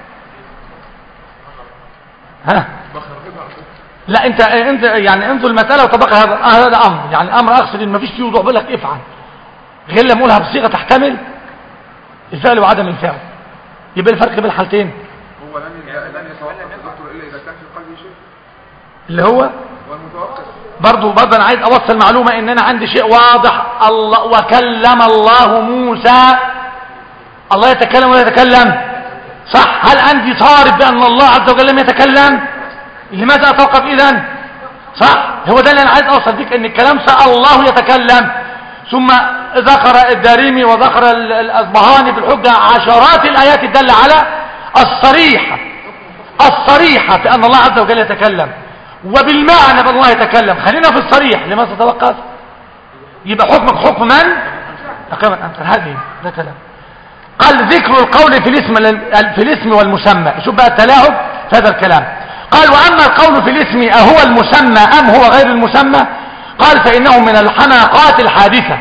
ها لا انت انت يعني انظر المساله وطبق هذا هذا امر يعني امر اقصد ان مفيش فيه وضوح بقول لك افعل غير لما اقولها بصيغه تحتمل الفعل وعدم الفعل يبقى الفرق بين الحالتين هو لن لن يتوقف الدكتور الا اذا كان في قلبه شيء اللي هو هو المتوقف برضو برضو انا عايز اوصل معلومة ان انا عندي شيء واضح الله وكلم الله موسى الله يتكلم ولا يتكلم صح هل عندي صارف بان الله عز وجل لم يتكلم لماذا اتوقف اذا صح هو ده اللي انا عايز اوصل بيك ان الكلام سأل الله يتكلم ثم ذكر الدارمي وذكر الاصبهاني في الحجة عشرات الايات الدالة على الصريحة الصريحة في ان الله عز وجل يتكلم وبالمعنى بالله يتكلم خلينا في الصريح لماذا تتوقف يبقى حكمك حكم من كمان انت هذه ده كلام قال ذكر القول في الاسم في الاسم والمسمى شوف بقى التلاعب في هذا الكلام قال واما القول في الاسم اهو المسمى ام هو غير المسمى قال فانه من الحماقات الحادثه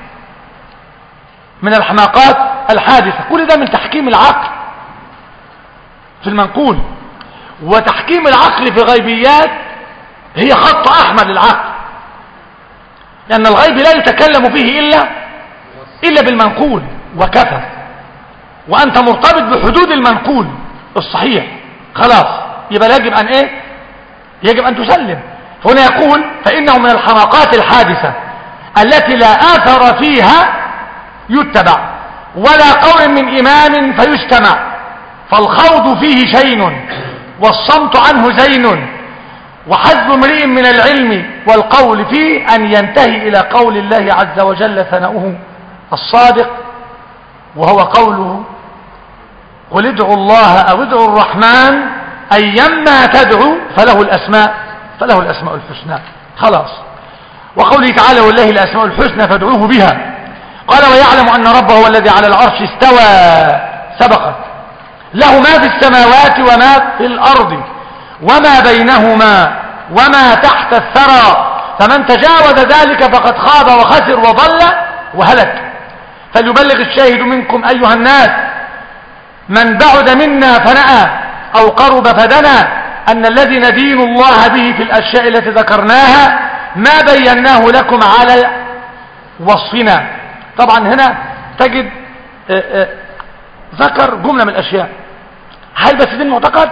من الحماقات الحادثه كل ده من تحكيم العقل في المنقول وتحكيم العقل في غيبيات هي خط احمر للعقل لان الغيب لا يتكلم فيه الا الا بالمنقول وكفى وانت مرتبط بحدود المنقول الصحيح خلاص يبقى يجب ان ايه يجب ان تسلم هنا يقول فانه من الحماقات الحادثة التي لا اثر فيها يتبع ولا قول من امام فيستمع فالخوض فيه شين والصمت عنه زين وحسب امرئ من العلم والقول فيه ان ينتهي الى قول الله عز وجل ثناؤه الصادق وهو قوله قل ادعوا الله او ادعوا الرحمن ايما تدعو فله الاسماء فله الاسماء الحسنى خلاص وقوله تعالى والله الاسماء الحسنى فادعوه بها قال ويعلم ان ربه هو الذي على العرش استوى سبقت له ما في السماوات وما في الارض وما بينهما وما تحت الثرى فمن تجاوز ذلك فقد خاب وخسر وضل وهلك فليبلغ الشاهد منكم أيها الناس من بعد منا فنأى أو قرب فدنا أن الذي ندين الله به في الأشياء التي ذكرناها ما بيناه لكم على وصفنا طبعا هنا تجد آه، آه، ذكر جملة من الأشياء هل بس دين معتقد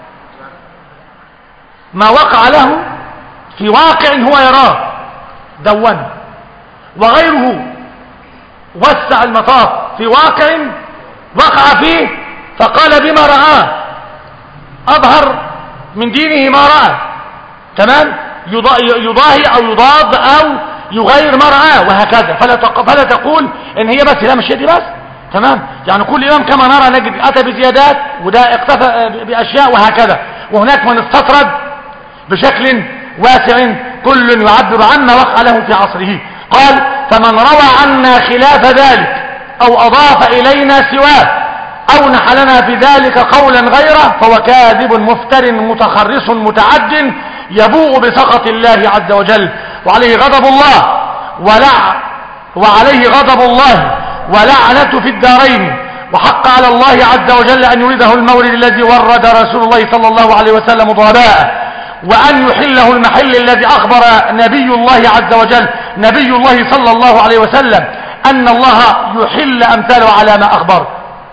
ما وقع له في واقع هو يراه دون وغيره وسع المطاف في واقع وقع فيه فقال بما رآه أظهر من دينه ما رأى تمام يضاهي أو يضاد أو يغير ما رآه وهكذا فلا, فلا تقول إن هي بس لا مش دي بس تمام يعني كل إمام كما نرى نجد أتى بزيادات وده اقتفى بأشياء وهكذا وهناك من استطرد بشكل واسع كل يعبر عما وقع له في عصره قال فمن روى عنا خلاف ذلك او اضاف الينا سواه او نحلنا في ذلك قولا غيره فهو كاذب مفتر متخرص متعد يبوء بسخط الله عز وجل وعليه غضب الله ولع وعليه غضب الله ولعنة في الدارين وحق على الله عز وجل أن يريده المورد الذي ورد رسول الله صلى الله عليه وسلم ضرباء وأن يحله المحل الذي أخبر نبي الله عز وجل نبي الله صلى الله عليه وسلم أن الله يحل أمثاله على ما أخبر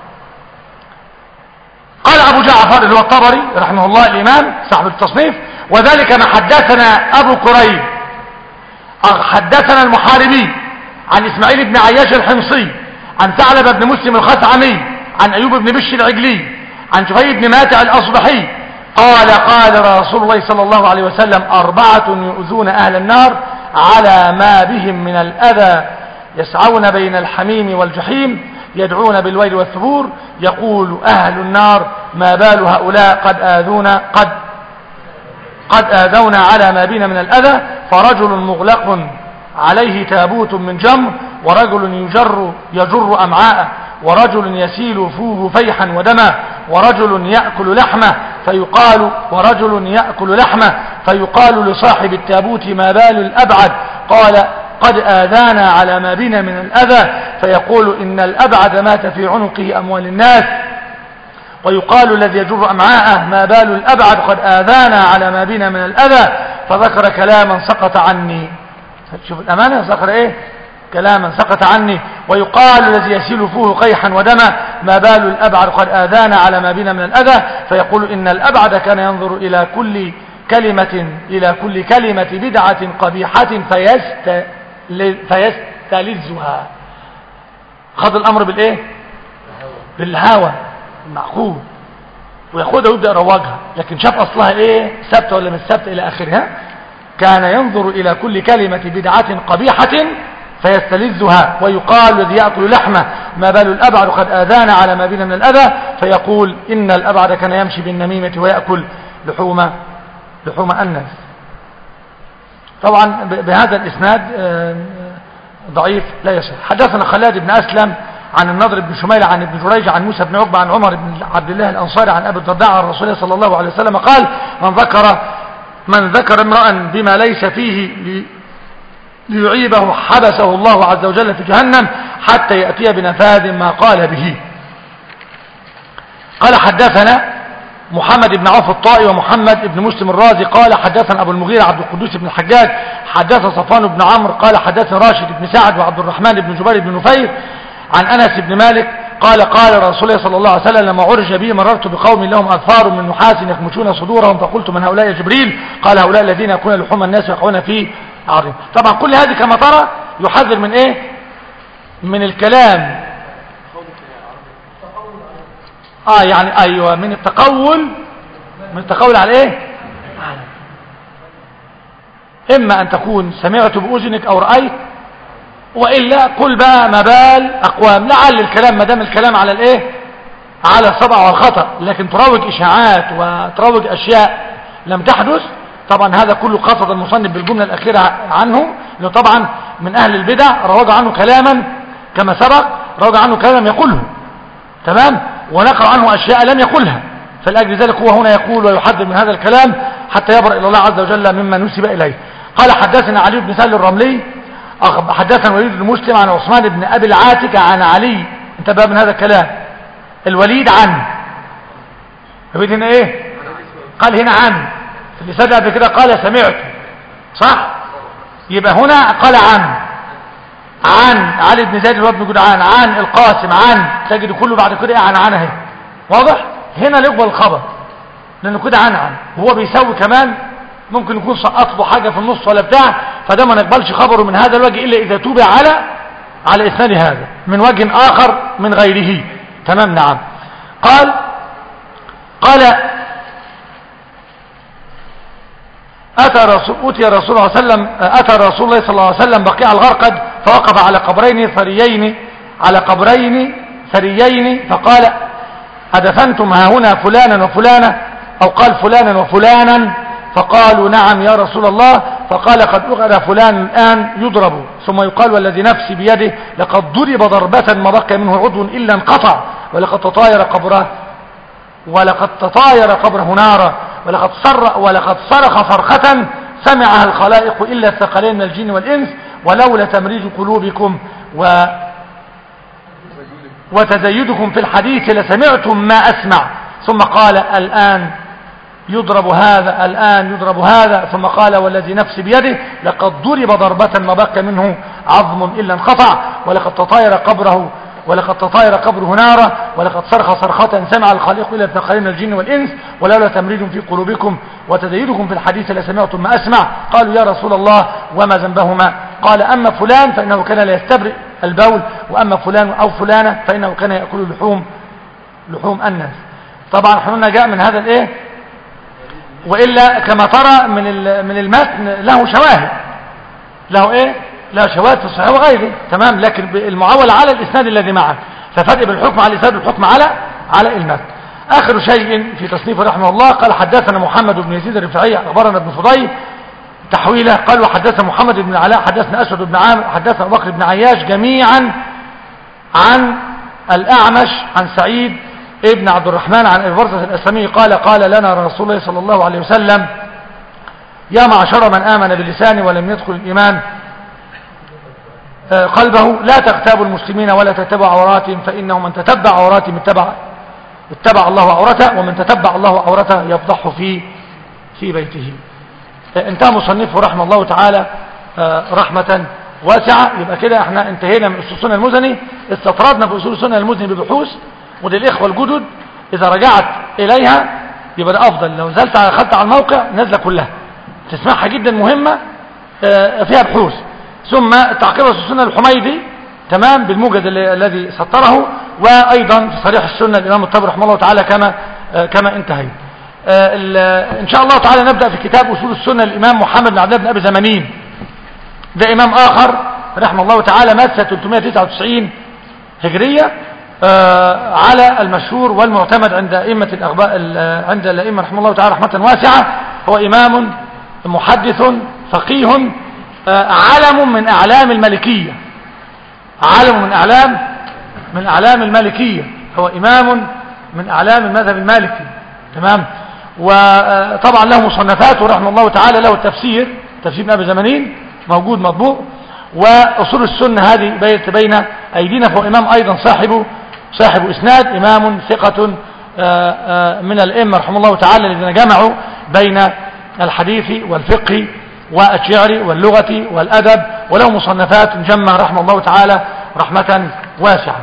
قال أبو جعفر اللي هو الطبري رحمه الله الإمام صاحب التصنيف وذلك ما حدثنا أبو كريب حدثنا المحاربي عن إسماعيل بن عياش الحمصي عن ثعلب بن مسلم الخثعمي عن أيوب بن بش العجلي عن شفي بن ماتع الأصبحي قال قال رسول الله صلى الله عليه وسلم أربعة يؤذون أهل النار على ما بهم من الأذى يسعون بين الحميم والجحيم يدعون بالويل والثبور يقول أهل النار ما بال هؤلاء قد آذونا قد قد آذونا على ما بنا من الأذى فرجل مغلق عليه تابوت من جمر ورجل يجر يجر أمعاءه ورجل يسيل فوه فيحا ودما ورجل يأكل لحمه فيقال ورجل يأكل لحمه فيقال لصاحب التابوت ما بال الأبعد قال قد آذانا على ما بنا من الأذى فيقول إن الأبعد مات في عنقه أموال الناس ويقال الذي يجر أمعاءه ما بال الأبعد قد آذانا على ما بنا من الأذى فذكر كلاما سقط عني شوف الأمانة ذكر إيه كلاما سقط عني ويقال الذي يسيل فوه قيحا ودما ما بال الأبعد قد آذانا على ما بنا من الأذى فيقول إن الأبعد كان ينظر إلى كل كلمة إلى كل كلمة بدعة قبيحة فيست فيستلذها خذ الأمر بالإيه بالهوى المعقول وياخدها ويبدأ يروجها لكن شاف أصلها إيه ثابته ولا مش ثابته إلى آخرها كان ينظر إلى كل كلمة بدعة قبيحة فيستلذها ويقال الذي يأكل لحمه ما بال الأبعد قد آذانا على ما بنا من الأذى فيقول إن الأبعد كان يمشي بالنميمة ويأكل لحوم لحوم الناس طبعا ب- بهذا الإسناد آه، ضعيف لا يصح حدثنا خلاد بن أسلم عن النضر بن شميل عن ابن جريج عن موسى بن عقبة عن عمر بن عبد الله الأنصاري عن أبي الدرداء عن رسول الله صلى الله عليه وسلم قال من ذكر من ذكر امرأ بما ليس فيه لي- ليعيبه حبسه الله عز وجل في جهنم حتى يأتي بنفاذ ما قال به قال حدثنا محمد بن عوف الطائي ومحمد بن مسلم الرازي قال حدثنا أبو المغيرة عبد القدوس بن الحجاج حدث صفوان بن عمرو قال حدثنا راشد بن سعد وعبد الرحمن بن جبير بن نفير عن أنس بن مالك قال قال رسول الله صلى الله عليه وسلم لما عرج بي مررت بقوم لهم أظفار من نحاس يخمشون صدورهم فقلت من هؤلاء يا جبريل قال هؤلاء الذين يكون لحوم الناس يقعون في عرضهم طبعا كل هذه كما ترى يحذر من ايه من الكلام اه يعني ايوه من التقول من التقول على ايه اما ان تكون سمعت باذنك او رايت والا قل بقى مبال اقوام لعل الكلام ما دام الكلام على الايه على الصدع والخطا لكن تروج اشاعات وتروج اشياء لم تحدث طبعا هذا كله قصد المصنف بالجمله الاخيره عنه لانه طبعا من اهل البدع روج عنه كلاما كما سبق روج عنه كلاما يقوله تمام ونقل عنه أشياء لم يقلها فلأجل ذلك هو هنا يقول ويحذر من هذا الكلام حتى يبرأ إلى الله عز وجل مما نسب إليه قال حدثنا علي بن سهل الرملي أخ- حدثنا وليد بن مسلم عن عثمان بن أبي العاتكة عن علي انتبه من هذا الكلام الوليد عن الوليد هنا ايه قال هنا عن في الإسناد قبل كده قال سمعت صح يبقى هنا قال عن عن علي بن زيد وابن جدعان عن القاسم عن تجد كله بعد كده عن عن اهي واضح هنا لا يقبل الخبر لانه كده عن عن هو بيسوي كمان ممكن يكون سقط له حاجه في النص ولا بتاع فده ما نقبلش خبره من هذا الوجه الا اذا توبع على على اسناد هذا من وجه اخر من غيره تمام نعم قال قال أتى رسول أتي رسول الله صلى الله عليه وسلم أتى رسول الله صلى الله عليه وسلم بقيع الغرقد فوقف على قبرين ثريين على قبرين ثريين فقال أدفنتم ها هنا فلانا وفلانا أو قال فلانا وفلانا فقالوا نعم يا رسول الله فقال قد أغرى فلان الآن يضرب ثم يقال والذي نفسي بيده لقد ضرب ضربة ما بقي منه عضو إلا انقطع ولقد تطاير قبره ولقد تطاير قبره نارا ولقد صر ولقد صرخ صرخة سمعها الخلائق إلا الثقلين من الجن والإنس ولولا تمريج قلوبكم و وتزيدكم في الحديث لسمعتم ما أسمع ثم قال الآن يضرب هذا الآن يضرب هذا ثم قال والذي نفسي بيده لقد ضرب ضربة ما بقى منه عظم إلا انقطع ولقد تطاير قبره ولقد تطاير قبره نارا ولقد صرخ صرخة سمع الخالق إلى ابن من الجن والإنس ولولا تمريد في قلوبكم وتزيدكم في الحديث لسمعتم ما أسمع قالوا يا رسول الله وما ذنبهما قال أما فلان فإنه كان لا يستبرئ البول وأما فلان أو فلانة فإنه كان يأكل لحوم لحوم الناس طبعا احنا جاء من هذا الايه وإلا كما ترى من من المتن له شواهد له ايه له شواهد في الصحيح وغيره تمام لكن المعول على الاسناد الذي معه ففرق بالحكم على الاسناد والحكم على على المتن اخر شيء في تصنيفه رحمه الله قال حدثنا محمد بن يزيد الرفاعي اخبرنا ابن فضيل تحويله قال وحدثنا محمد بن علاء حدثنا اسود بن عامر حدثنا ابو بكر بن عياش جميعا عن الاعمش عن سعيد ابن عبد الرحمن عن ابي برزة الاسلمي قال قال لنا رسول الله صلى الله عليه وسلم يا معشر من آمن باللسان ولم يدخل الإيمان قلبه لا تغتابوا المسلمين ولا تتبعوا عوراتهم فإنه من تتبع عوراتهم اتبع اتبع الله عورته ومن تتبع الله عورته يفضحه في في بيته انتهى مصنفه رحمه الله تعالى رحمة واسعة يبقى كده احنا انتهينا من أصول السنة المزني استطردنا في أصول السنة المزني ببحوث وللإخوة الجدد إذا رجعت إليها يبقى ده أفضل لو نزلت أخذت على الموقع نزلة كلها تسمعها جدا مهمة فيها بحوث ثم تعقيب السنة الحميدي تمام بالموجد الذي سطره وأيضا في صريح السنة الإمام الطبري رحمه الله تعالى كما كما انتهي إن شاء الله تعالى نبدأ في كتاب أصول السنة الإمام محمد بن عبد الله بن أبي زمانين ده إمام آخر رحمه الله تعالى مات سنة 399 هجرية على المشهور والمعتمد عند أئمة الأخباء عند الأئمة رحمه الله تعالى رحمة واسعة هو إمام محدث فقيه آه، علم من أعلام الملكية علم من أعلام من أعلام المالكية هو إمام من أعلام المذهب المالكي تمام وطبعا له مصنفات ورحمه الله تعالى له التفسير تفسير ابن أبي زمانين موجود مطبوع وأصول السنة هذه بيت بين أيدينا فهو إمام أيضا صاحب صاحب إسناد إمام ثقة آه، آه، من الأئمة رحمه الله تعالى الذين جمعوا بين الحديث والفقه والشعر واللغة والأدب وله مصنفات جمع رحمه الله تعالى رحمة واسعة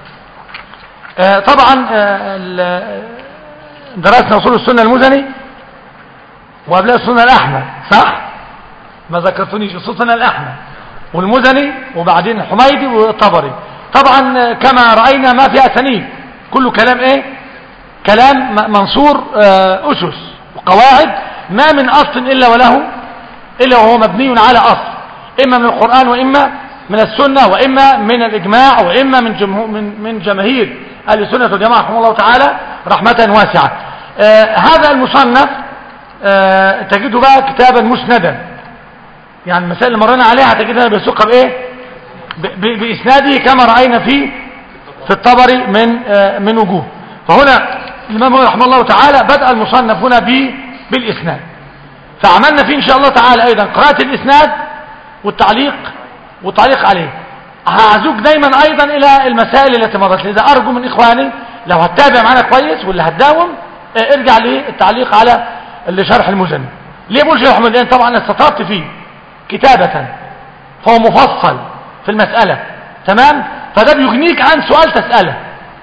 آه، طبعا آه، ال- درسنا أصول السنة المزني وقبلها السنة الأحمد صح؟ ما ذكرتنيش أصول السنة الأحمد والمزني وبعدين الحميدي والطبري طبعا آه، كما رأينا ما في أسانيد كله كلام إيه؟ كلام م- منصور آه، أسس وقواعد ما من أصل إلا وله إلا وهو مبني على أصل إما من القرآن وإما من السنة وإما من الإجماع وإما من جمهور من من جماهير أهل السنة والجماعة رحمه الله تعالى رحمة واسعة آه هذا المصنف آه تجده بقى كتابا مسندا يعني المسائل اللي مرينا عليها هتجدها بيسوقها بإيه ب- ب- بإسناده كما رأينا في في الطبري من آه من وجوه فهنا الإمام رحمه الله تعالى بدأ المصنف هنا ب- بالإسناد فعملنا فيه إن شاء الله تعالى أيضا قراءة الإسناد والتعليق والتعليق عليه هعزوك دايما أيضا إلى المسائل التي مضت لذا أرجو من إخواني لو هتتابع معنا كويس واللي هتداوم اه، ارجع للتعليق على اللي شرح المزني ليه بقول شرح المزني لأن طبعا استطرت فيه كتابة فهو مفصل في المسألة تمام فده بيغنيك عن سؤال تسأله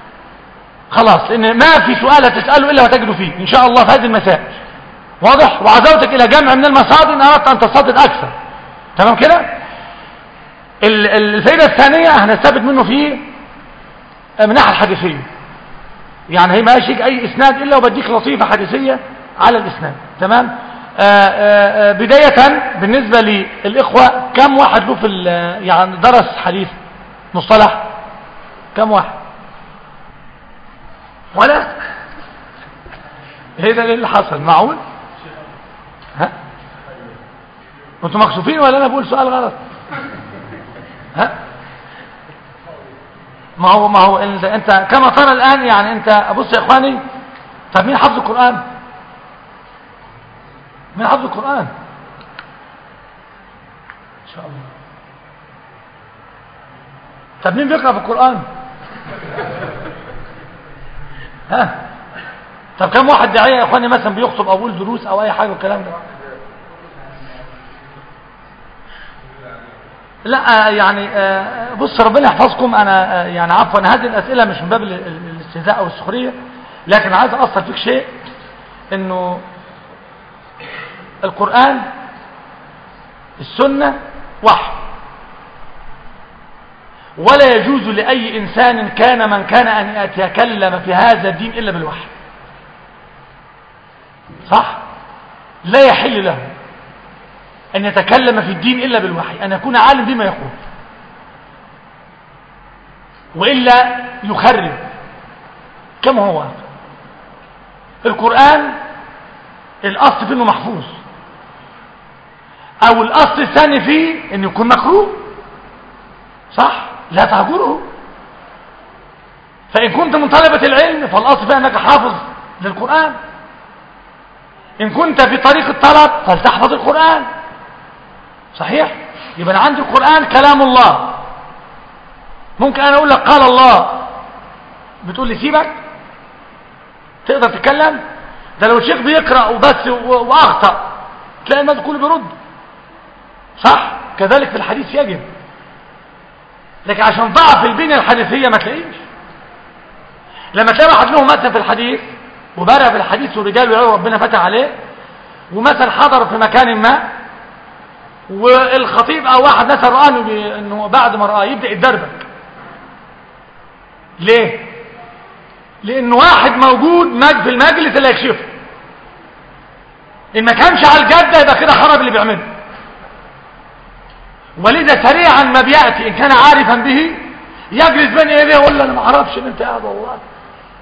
خلاص لأن ما في سؤال هتسأله إلا وتجده فيه إن شاء الله في هذه المسائل واضح وعزوتك إلى جمع من المصادر إن أردت أن تصدد أكثر تمام كده ال- ال- الفائدة الثانية هنستفد منه في من الناحية الحديثية يعني هي ما يشيك أي إسناد إلا وبديك لطيفة حديثية على الإسناد تمام آآ آآ بداية بالنسبة للإخوة كم واحد له في ال- يعني درس حديث مصطلح كم واحد ولا ايه ده اللي حصل معقول ها انتوا مكسوفين ولا انا بقول سؤال غلط ها ما هو ما هو انت, انت كما ترى الان يعني انت بص يا اخواني طب مين حفظ القران مين حفظ القران ان شاء الله طب مين بيقرا في القران ها طب كم واحد داعيه يا اخواني مثلا بيخطب او يقول دروس او اي حاجه والكلام ده لا آه، يعني آه، بص ربنا يحفظكم انا آه، يعني عفوا هذه الاسئله مش من باب ال- ال- الاستهزاء او السخريه لكن عايز اثر فيك شيء انه القران السنه وحي ولا يجوز لاي انسان كان من كان ان يتكلم في هذا الدين الا بالوحي صح لا يحل له أن يتكلم في الدين إلا بالوحي أن يكون عالم بما يقول وإلا يخرب كما هو القرآن الأصل فيه أنه محفوظ أو الأصل الثاني فيه أن يكون مكروه صح لا تهجره فإن كنت من طلبة العلم فالأصل فيه أنك حافظ للقرآن إن كنت في طريق الطلب فلتحفظ القرآن صحيح يبقى أنا عندي القرآن كلام الله ممكن أنا أقول لك قال الله بتقول لي سيبك تقدر تتكلم ده لو الشيخ بيقرأ وبس و- وأخطأ تلاقي الناس كله بيرد صح كذلك في الحديث يجب لكن عشان ضعف البنية الحديثية ما تلاقيش لما تلاقي واحد له مثلا في الحديث وبارع في الحديث ورجال ويعلم ربنا فتح عليه ومثلا حضر في مكان ما والخطيب او واحد مثلا رآه إنه بي- انه بعد ما رآه يبدأ يتدربك ليه لان واحد موجود مج- في المجلس اللي هيكشفه ان ما كانش على الجده يبقى كده خرب اللي بيعمله ولذا سريعا ما بياتي ان كان عارفا به يجلس بين ايديه يقول له انا ما اعرفش ان انت قاعد والله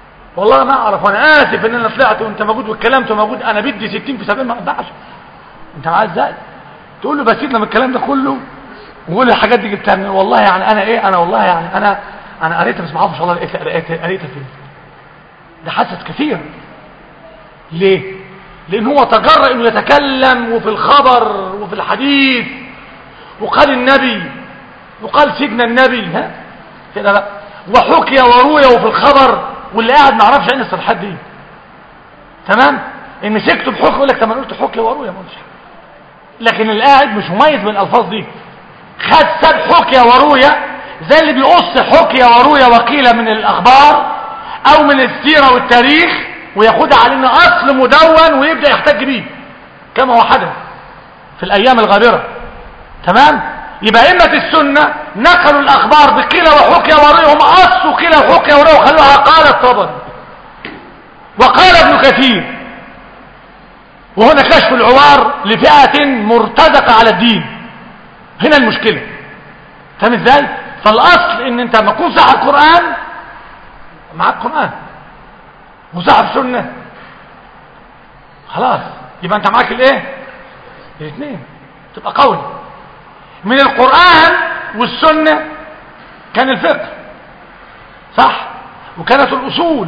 والله ما اعرف وانا اسف ان انا طلعت وانت موجود واتكلمت وموجود انا بدي 60 في 70 ما اقدرش انت معاه ازاي تقول له بسيبنا من الكلام ده كله وقول لي الحاجات دي جبتها منين والله يعني انا ايه انا والله يعني انا انا قريتها بس ما اعرفش والله لقيتها قريتها قريتها فين ده حدث كثير ليه لان هو تجرأ انه يتكلم وفي الخبر وفي الحديث وقال النبي وقال سجن النبي ها كده بقى وحكي وروي وفي الخبر واللي قاعد ما يعرفش عين الصلاحات دي تمام ان مسكته بحكي يقول لك طب ما أنا قلت حكي وروي ما قلتش حاجة. لكن اللي قاعد مش مميز بالالفاظ دي خد ساب حكي وروي زي اللي بيقص حكي وروي وقيل من الاخبار او من السيره والتاريخ وياخدها على انه اصل مدون ويبدا يحتج بيه كما هو حدث في الايام الغابره تمام يبقى ائمه السنه نقلوا الاخبار بقيل وحكي وروي هم قصوا قيل وحكي وروي وخلوها قال الطبري وقال ابن كثير وهنا كشف العوار لفئة مرتزقة على الدين هنا المشكلة فاهم ازاي فالاصل ان انت لما تكون صاحب قرآن معاك قرآن وصاحب سنة خلاص يبقى انت معاك الايه الاثنين تبقى قوي من القرآن والسنة كان الفقه صح وكانت الاصول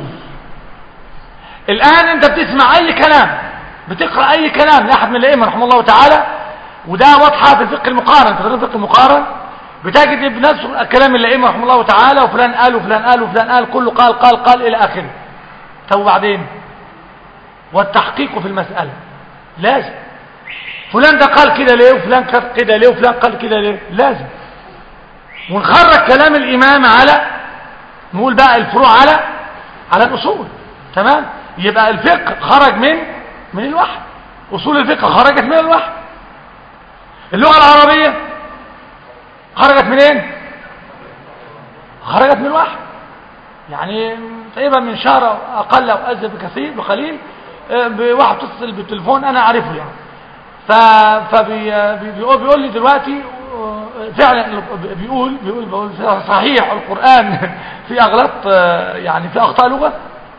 الان انت بتسمع اي كلام بتقرأ اي كلام لاحد من الائمه رحمه الله تعالى وده واضحه في الفقه المقارن في الفقه المقارن بتجد بنفس كلام الائمه رحمه الله تعالى وفلان قال وفلان قال وفلان قال كله قال قال قال الى اخره طب وبعدين والتحقيق في المساله لازم فلان ده قال كده ليه وفلان قال كده ليه وفلان قال كده ليه لازم ونخرج كلام الامام على نقول بقى الفروع على على الاصول تمام يبقى الفقه خرج من من الوحي اصول الفقه خرجت من الوحي اللغه العربيه خرجت منين خرجت من الوحي يعني تقريبا من شهر اقل او ازيد بكثير بقليل آه، بواحد اتصل بالتليفون انا اعرفه يعني ف فبيقول بيقول لي دلوقتي آه، فعلا بيقول بيقول, بيقول صحيح القران في اغلاط آه، يعني في اخطاء لغه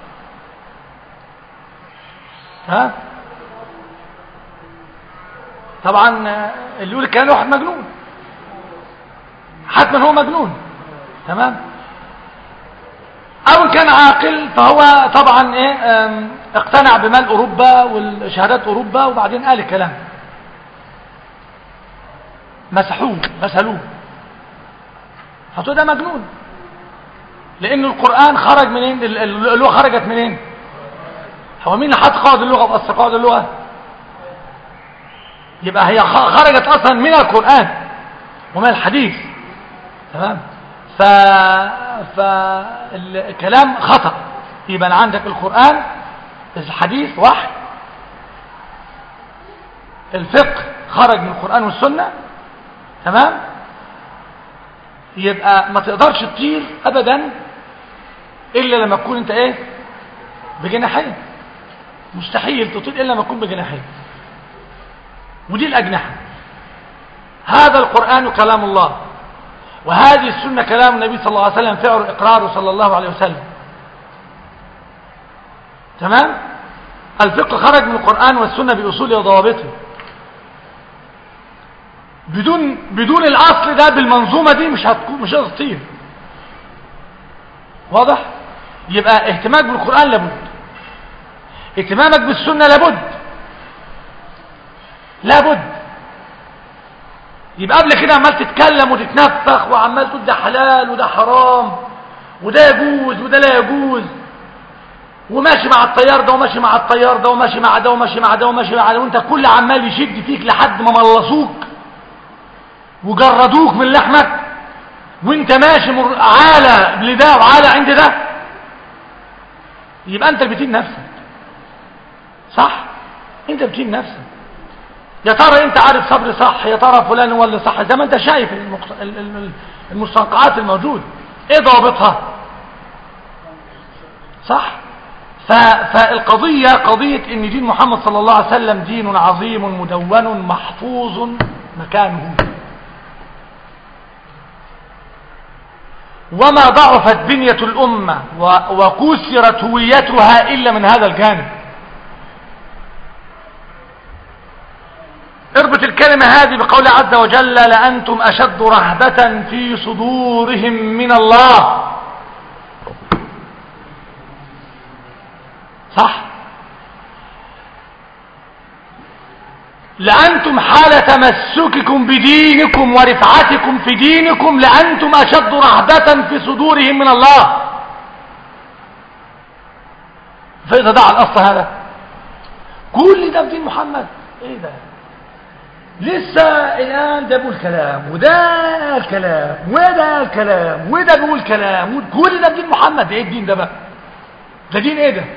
ها طبعا آه، اللي يقول الكلام ده واحد مجنون حتما هو مجنون تمام او ان كان عاقل فهو طبعا ايه آم، اقتنع بمال اوروبا والشهادات اوروبا وبعدين قال الكلام مسحوه مسلوه فتقول ده مجنون لان القران خرج منين ال- ال- اللغه خرجت منين هو مين اللي حط قواعد اللغه واصل قواعد اللغه يبقى هي خ- خرجت اصلا من القران ومن الحديث تمام ف فالكلام خطا يبقى أنا عندك القران الحديث وحي الفقه خرج من القران والسنه تمام يبقى ما تقدرش تطير ابدا الا لما تكون انت ايه بجناحين مستحيل تطير الا لما تكون بجناحين ودي الاجنحه هذا القران كلام الله وهذه السنه كلام النبي صلى الله عليه وسلم فعل اقراره صلى الله عليه وسلم تمام الفقه خرج من القران والسنه باصوله وضوابطه بدون بدون الاصل ده بالمنظومه دي مش هتكون مش هتطير واضح يبقى اهتمامك بالقران لابد اهتمامك بالسنه لابد لابد يبقى قبل كده عمال تتكلم وتتنفخ وعمال تقول ده حلال وده حرام وده يجوز وده لا يجوز وماشي مع الطيار ده وماشي مع الطيار ده وماشي مع ده وماشي مع ده وماشي مع ده وانت كل عمال يشد فيك لحد ما ملصوك وجردوك من لحمك وانت ماشي مر... عالة لده وعالة عند ده يبقى انت بتين نفسك صح انت بتين نفسك يا ترى انت عارف صبر صح يا ترى فلان هو اللي صح زي ما انت شايف المقص... ال- ال- المستنقعات الموجودة ايه ضابطها صح ف... فالقضية قضية ان دين محمد صلى الله عليه وسلم دين عظيم مدون محفوظ مكانه وما ضعفت بنية الأمة و- وكسرت هويتها إلا من هذا الجانب نختم هذه بقول عز وجل لأنتم أشد رهبة في صدورهم من الله صح لأنتم حال تمسككم بدينكم ورفعتكم في دينكم لأنتم أشد رهبة في صدورهم من الله فإذا دعا الأصل هذا كل ده في دين محمد ايه ده لسه الآن ده بيقول كلام وده الكلام وده الكلام وده بيقول كلام كل ده في دين محمد ايه الدين ده بقى ده دين ايه ده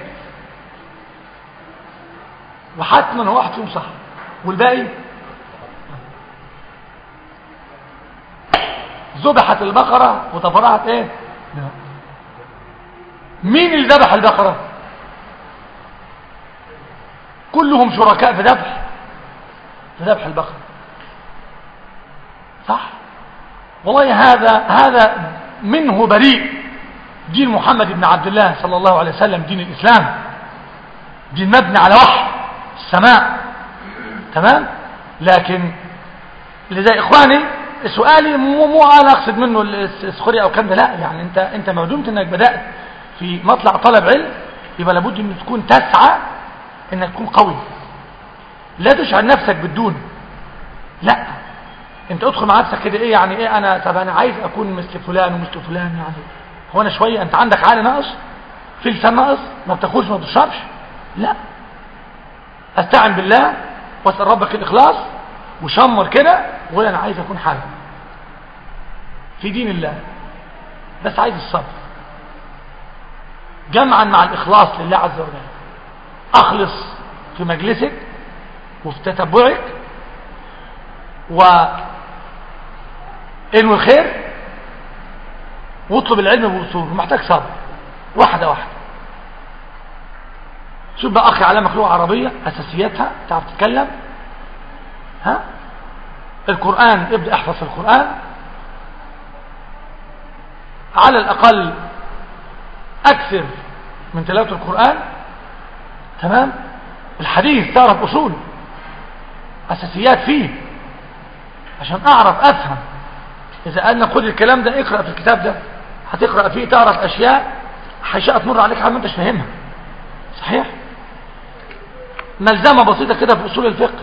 وحتما هو واحد فيهم صح والباقي ذبحت البقرة وتفرعت ايه مين اللي ذبح البقرة كلهم شركاء في ذبح في ذبح البقرة صح والله هذا هذا منه بريء دين محمد بن عبد الله صلى الله عليه وسلم دين الإسلام دين مبني على وحي السماء تمام لكن لذا إخواني سؤالي مو, مو أنا أقصد منه السخرية أو كم ده لا يعني أنت, انت معدومت أنك بدأت في مطلع طلب علم يبقى لابد أن تكون تسعى أنك تكون قوي لا تشعر نفسك بالدون لا انت ادخل مع نفسك كده ايه يعني ايه انا طب انا عايز اكون مثل فلان ومثل فلان يعني هو انا شويه انت عندك عقل ناقص في لسان ناقص ما بتاكلش ما بتشربش لا استعن بالله واسال ربك الاخلاص وشمر كده وقول انا عايز اكون حاجه في دين الله بس عايز الصبر جمعا مع الاخلاص لله عز وجل اخلص في مجلسك وفي تتبعك وانوي الخير واطلب العلم بوصول محتاج صبر واحدة واحدة شوف بقى اخي علمك لغة عربية اساسياتها تعرف تتكلم ها القرآن ابدأ احفظ في القرآن على الاقل اكثر من تلاوة القرآن تمام الحديث تعرف اصول اساسيات فيه عشان اعرف افهم اذا قالنا خد الكلام ده اقرأ في الكتاب ده هتقرأ فيه تعرف اشياء اشياء تمر عليك حاجه ما انتش فاهمها صحيح ملزمه بسيطه كده في اصول الفقه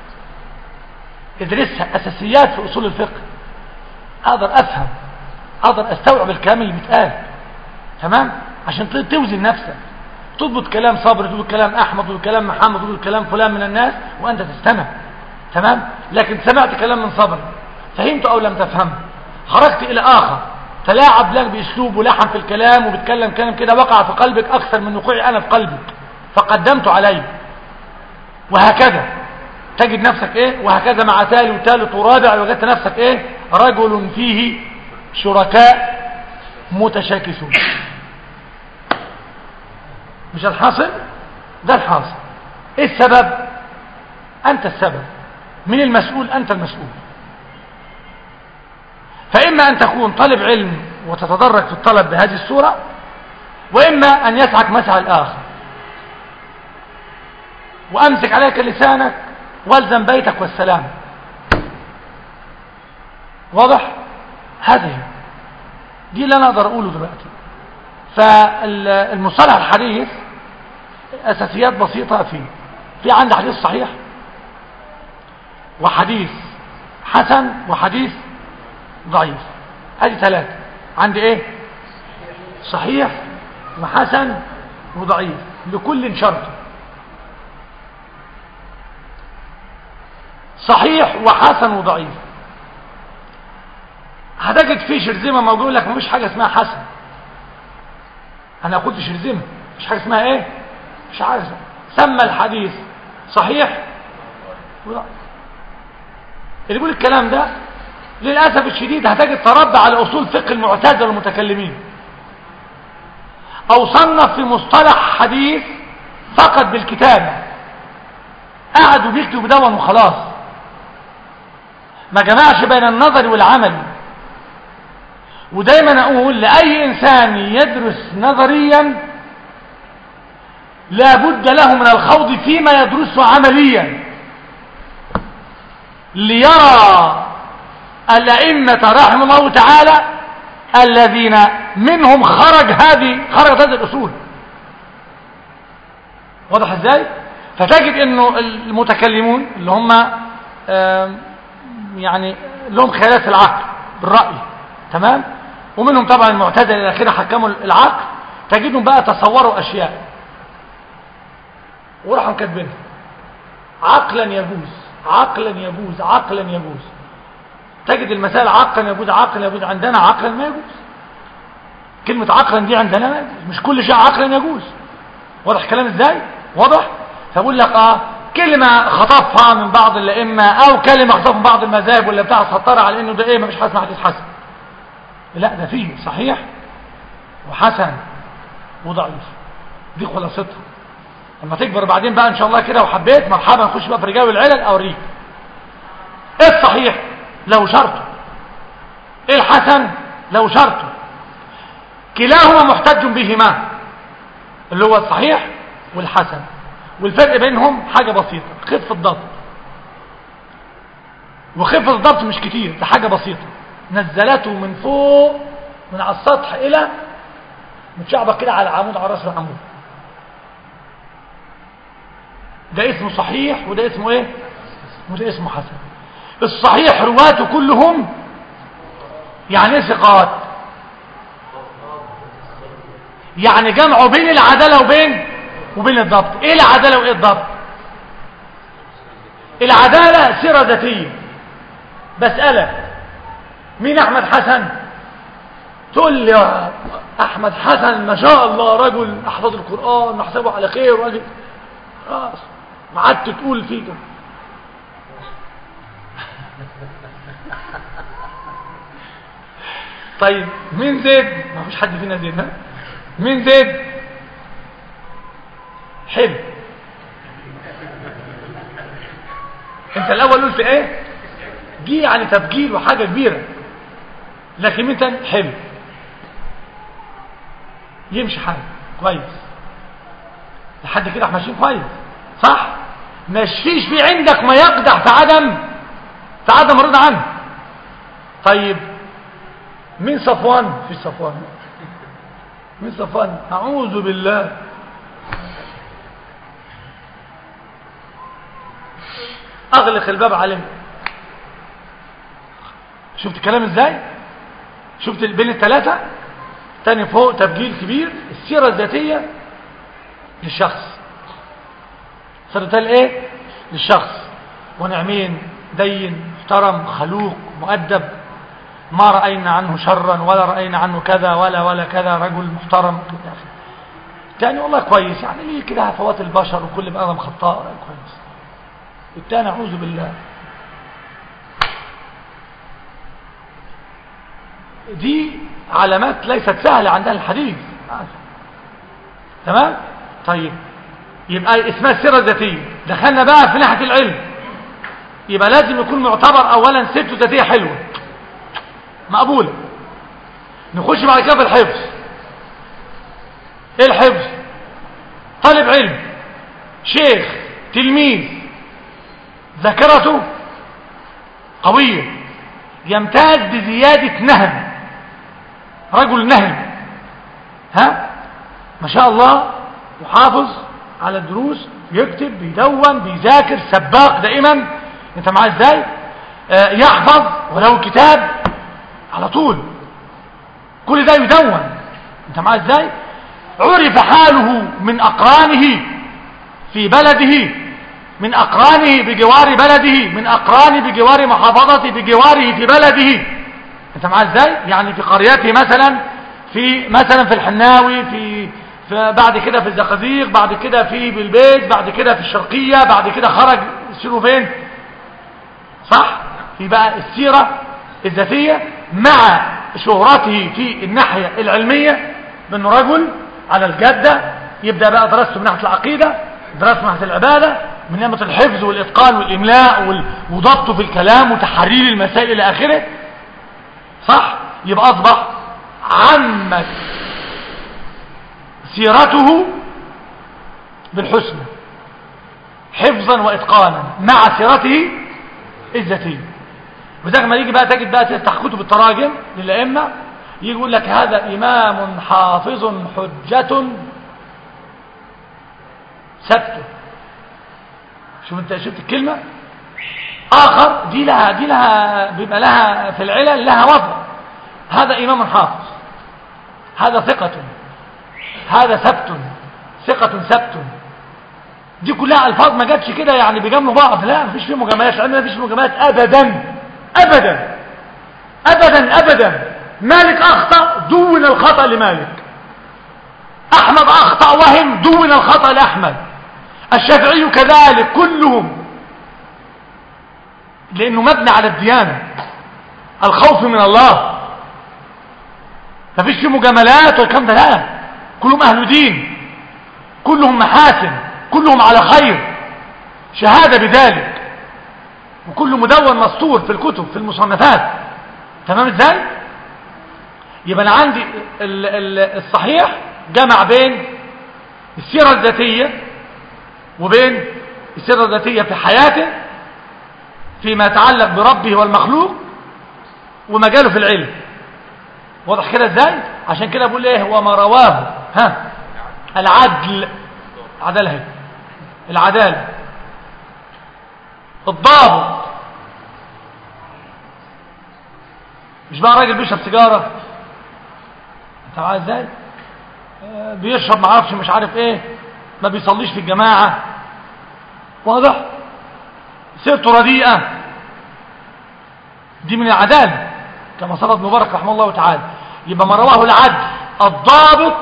ادرسها اساسيات في اصول الفقه اقدر افهم اقدر استوعب الكلام اللي بيتقال تمام عشان توزن نفسك تضبط كلام صبري تضبط كلام احمد تضبط كلام محمد تضبط كلام فلان من الناس وانت تستمع تمام لكن سمعت كلام من صبري فهمته او لم تفهمه خرجت الى اخر تلاعب لك باسلوب ولحن في الكلام وبتكلم كلام كده وقع في قلبك اكثر من وقوعي انا في قلبك فقدمت عليه وهكذا تجد نفسك ايه وهكذا مع تالي وثالث ورابع وجدت نفسك ايه رجل فيه شركاء متشاكسون مش الحاصل ده الحاصل ايه السبب انت السبب من المسؤول انت المسؤول فإما أن تكون طالب علم وتتدرج في الطلب بهذه الصورة وإما أن يسعك مسعى الآخر وأمسك عليك لسانك والزم بيتك والسلام واضح هذه دي اللي أنا أقدر أقوله دلوقتي فالمصطلح الحديث أساسيات بسيطة فيه في عندي حديث صحيح وحديث حسن وحديث ضعيف ادي ثلاثة عندي ايه صحيح وحسن وضعيف لكل شرط صحيح وحسن وضعيف هتجد فيه شرذمه موجود لك مفيش حاجه اسمها حسن انا قلت شرذمه مش حاجه اسمها ايه مش عارف سمى الحديث صحيح وضعيف اللي بيقول الكلام ده للأسف الشديد هتجد تربى على أصول فقه المعتزله والمتكلمين أو صنف في مصطلح حديث فقط بالكتابة قعدوا بيكتبوا دون وخلاص ما جمعش بين النظر والعمل ودايما أقول لأي إنسان يدرس نظريا لا بد له من الخوض فيما يدرسه عمليا ليرى الأئمة رحمه الله تعالى الذين منهم خرج هذه خرجت هذه الأصول واضح ازاي فتجد انه المتكلمون اللي هم آم، يعني لهم خيارات في العقل بالرأي تمام ومنهم طبعا المعتزله الى اخره حكموا العقل تجدهم بقى تصوروا اشياء وراحوا كاتبينها عقلا يجوز عقلا يجوز عقلا يجوز تجد المسائل عقلا يجوز عقلا يجوز عندنا عقلا ما يجوز كلمة عقلا دي عندنا ما يجوز مش كل شيء عقلا يجوز واضح كلام ازاي واضح فبقول لك اه كلمة خطفها من بعض الائمة او كلمة خطفها من بعض المذاهب ولا بتاع سطر على انه ده ايه مفيش حاجة اسمها حديث حسن لا ده فيه صحيح وحسن وضعيف دي خلاصتها لما تكبر بعدين بقى ان شاء الله كده وحبيت مرحبا نخش بقى في رجال العلل اوريك ايه الصحيح لو شرطه ايه الحسن لو شرطه كلاهما محتج بهما اللي هو الصحيح والحسن والفرق بينهم حاجة بسيطة خفة الضبط وخفة الضبط مش كتير ده حاجة بسيطة نزلته من فوق من على السطح إلى متشعبة كده على العمود على راس العمود ده اسمه صحيح وده اسمه ايه وده اسمه حسن الصحيح رواته كلهم يعني ايه ثقات يعني جمعوا بين العدالة وبين وبين الضبط ايه العدالة وايه الضبط العدالة سيرة ذاتية بسألك مين احمد حسن تقول لي يا احمد حسن ما شاء الله رجل احفظ القرآن نحسبه على خير راجل خلاص ما عدت تقول فيه كده طيب مين زيد ما فيش حد فينا زيد ها مين زيد حلو انت الاول قلت ايه دي يعني تبجيل وحاجة كبيرة لكن مين تاني حلو يمشي حاجة كويس لحد كده احنا ماشيين كويس صح مشيش في عندك ما يقدح في عدم في عدم الرضا عنه طيب مين صفوان في صفوان مين صفوان اعوذ بالله اغلق الباب عليه شفت الكلام ازاي شفت بين الثلاثة تاني فوق تبجيل كبير السيرة الذاتية للشخص سيرة ايه للشخص ونعمين دين محترم خلوق مؤدب ما رأينا عنه شرا ولا رأينا عنه كذا ولا ولا كذا رجل محترم تاني والله كويس يعني ليه كده هفوات البشر وكل بني ادم خطاء كويس والتاني اعوذ بالله دي علامات ليست سهلة عندها الحديث تمام طيب يبقى اسمها السيرة الذاتية دخلنا بقى في ناحية العلم يبقى لازم يكون معتبر اولا سيرته الذاتية حلوة مقبولة نخش بعد كده في الحفظ ايه الحفظ طالب علم شيخ تلميذ ذاكرته قوية يمتاز بزيادة نهم رجل نهم ها ما شاء الله يحافظ على الدروس يكتب بيدون بيذاكر سباق دائما انت معاه ازاي آه يحفظ ولو كتاب على طول كل ده يدون انت معاه ازاي عرف حاله من اقرانه في بلده من اقرانه بجوار بلده من اقرانه بجوار محافظته بجواره في بلده انت معاه ازاي يعني في قريته مثلا في مثلا في الحناوي في, في بعد كده في الزقازيق بعد كده في بالبيت بعد كده في الشرقية بعد كده خرج يصيروا فين صح في بقى السيرة الذاتية مع شهرته في الناحية العلمية بانه رجل على الجادة يبدأ بقى دراسته من ناحية العقيدة دراسته من ناحية العبادة من ناحية الحفظ والإتقان والإملاء وضبطه في الكلام وتحرير المسائل إلى آخره صح يبقى أصبح عمت سيرته بالحسنى حفظا وإتقانا مع سيرته الذاتية وذلك ما يجي بقى تجد بقى تفتح كتب التراجم للأئمة يجي يقول لك هذا إمام حافظ حجة ثبت شوف انت شفت الكلمة آخر دي لها دي لها بيبقى لها في العلل لها وضع هذا إمام حافظ هذا ثقة هذا ثبت ثقة ثبت دي كلها الفاظ ما جاتش كده يعني بيجاملوا بعض لا مفيش فيه مجاملات العلم مفيش مجاملات ابدا ابدا ابدا ابدا مالك اخطا دون الخطا لمالك احمد اخطا وهم دون الخطا لاحمد الشافعي كذلك كلهم لانه مبني على الديانه الخوف من الله مفيش فيه مجاملات والكلام ده لا كلهم اهل دين كلهم محاسن كلهم على خير شهادة بذلك وكل مدون مسطور في الكتب في المصنفات تمام ازاي يبقى انا عندي ال- ال- الصحيح جمع بين السيرة الذاتية وبين السيرة الذاتية في حياته فيما يتعلق بربه والمخلوق ومجاله في العلم واضح كده ازاي عشان كده بقول ايه وما رواه ها العدل عدالة هي العدالة الضابط مش بقى راجل بيشرب سيجارة انت عارف ازاي آه، بيشرب معرفش مش عارف ايه ما بيصليش في الجماعة واضح سيرته رديئة دي من العدالة كما صفت مبارك رحمه الله تعالى يبقى ما رواه العدل الضابط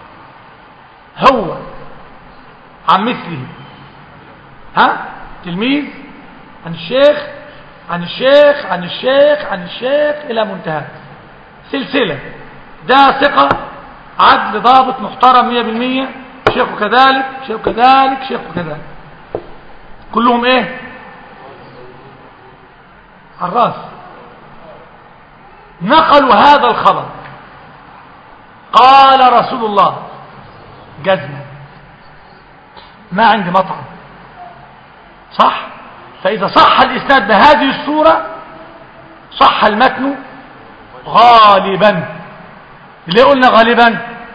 هو عن مثله ها تلميذ عن الشيخ عن الشيخ عن الشيخ عن الشيخ إلى منتهى سلسلة ده ثقة عدل ضابط محترم مية بالمية شيخه كذلك شيخه كذلك شيخه كذلك كلهم ايه على الراس نقلوا هذا الخبر قال رسول الله جزما ما عندي مطعم صح فإذا صح الإسناد بهذه الصورة صح المتن غالبا ليه قلنا غالبا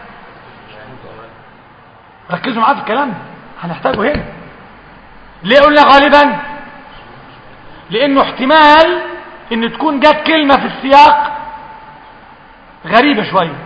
ركزوا معايا في الكلام ده هنحتاجه هنا ليه قلنا غالبا لانه احتمال ان تكون جت كلمة في السياق غريبة شوية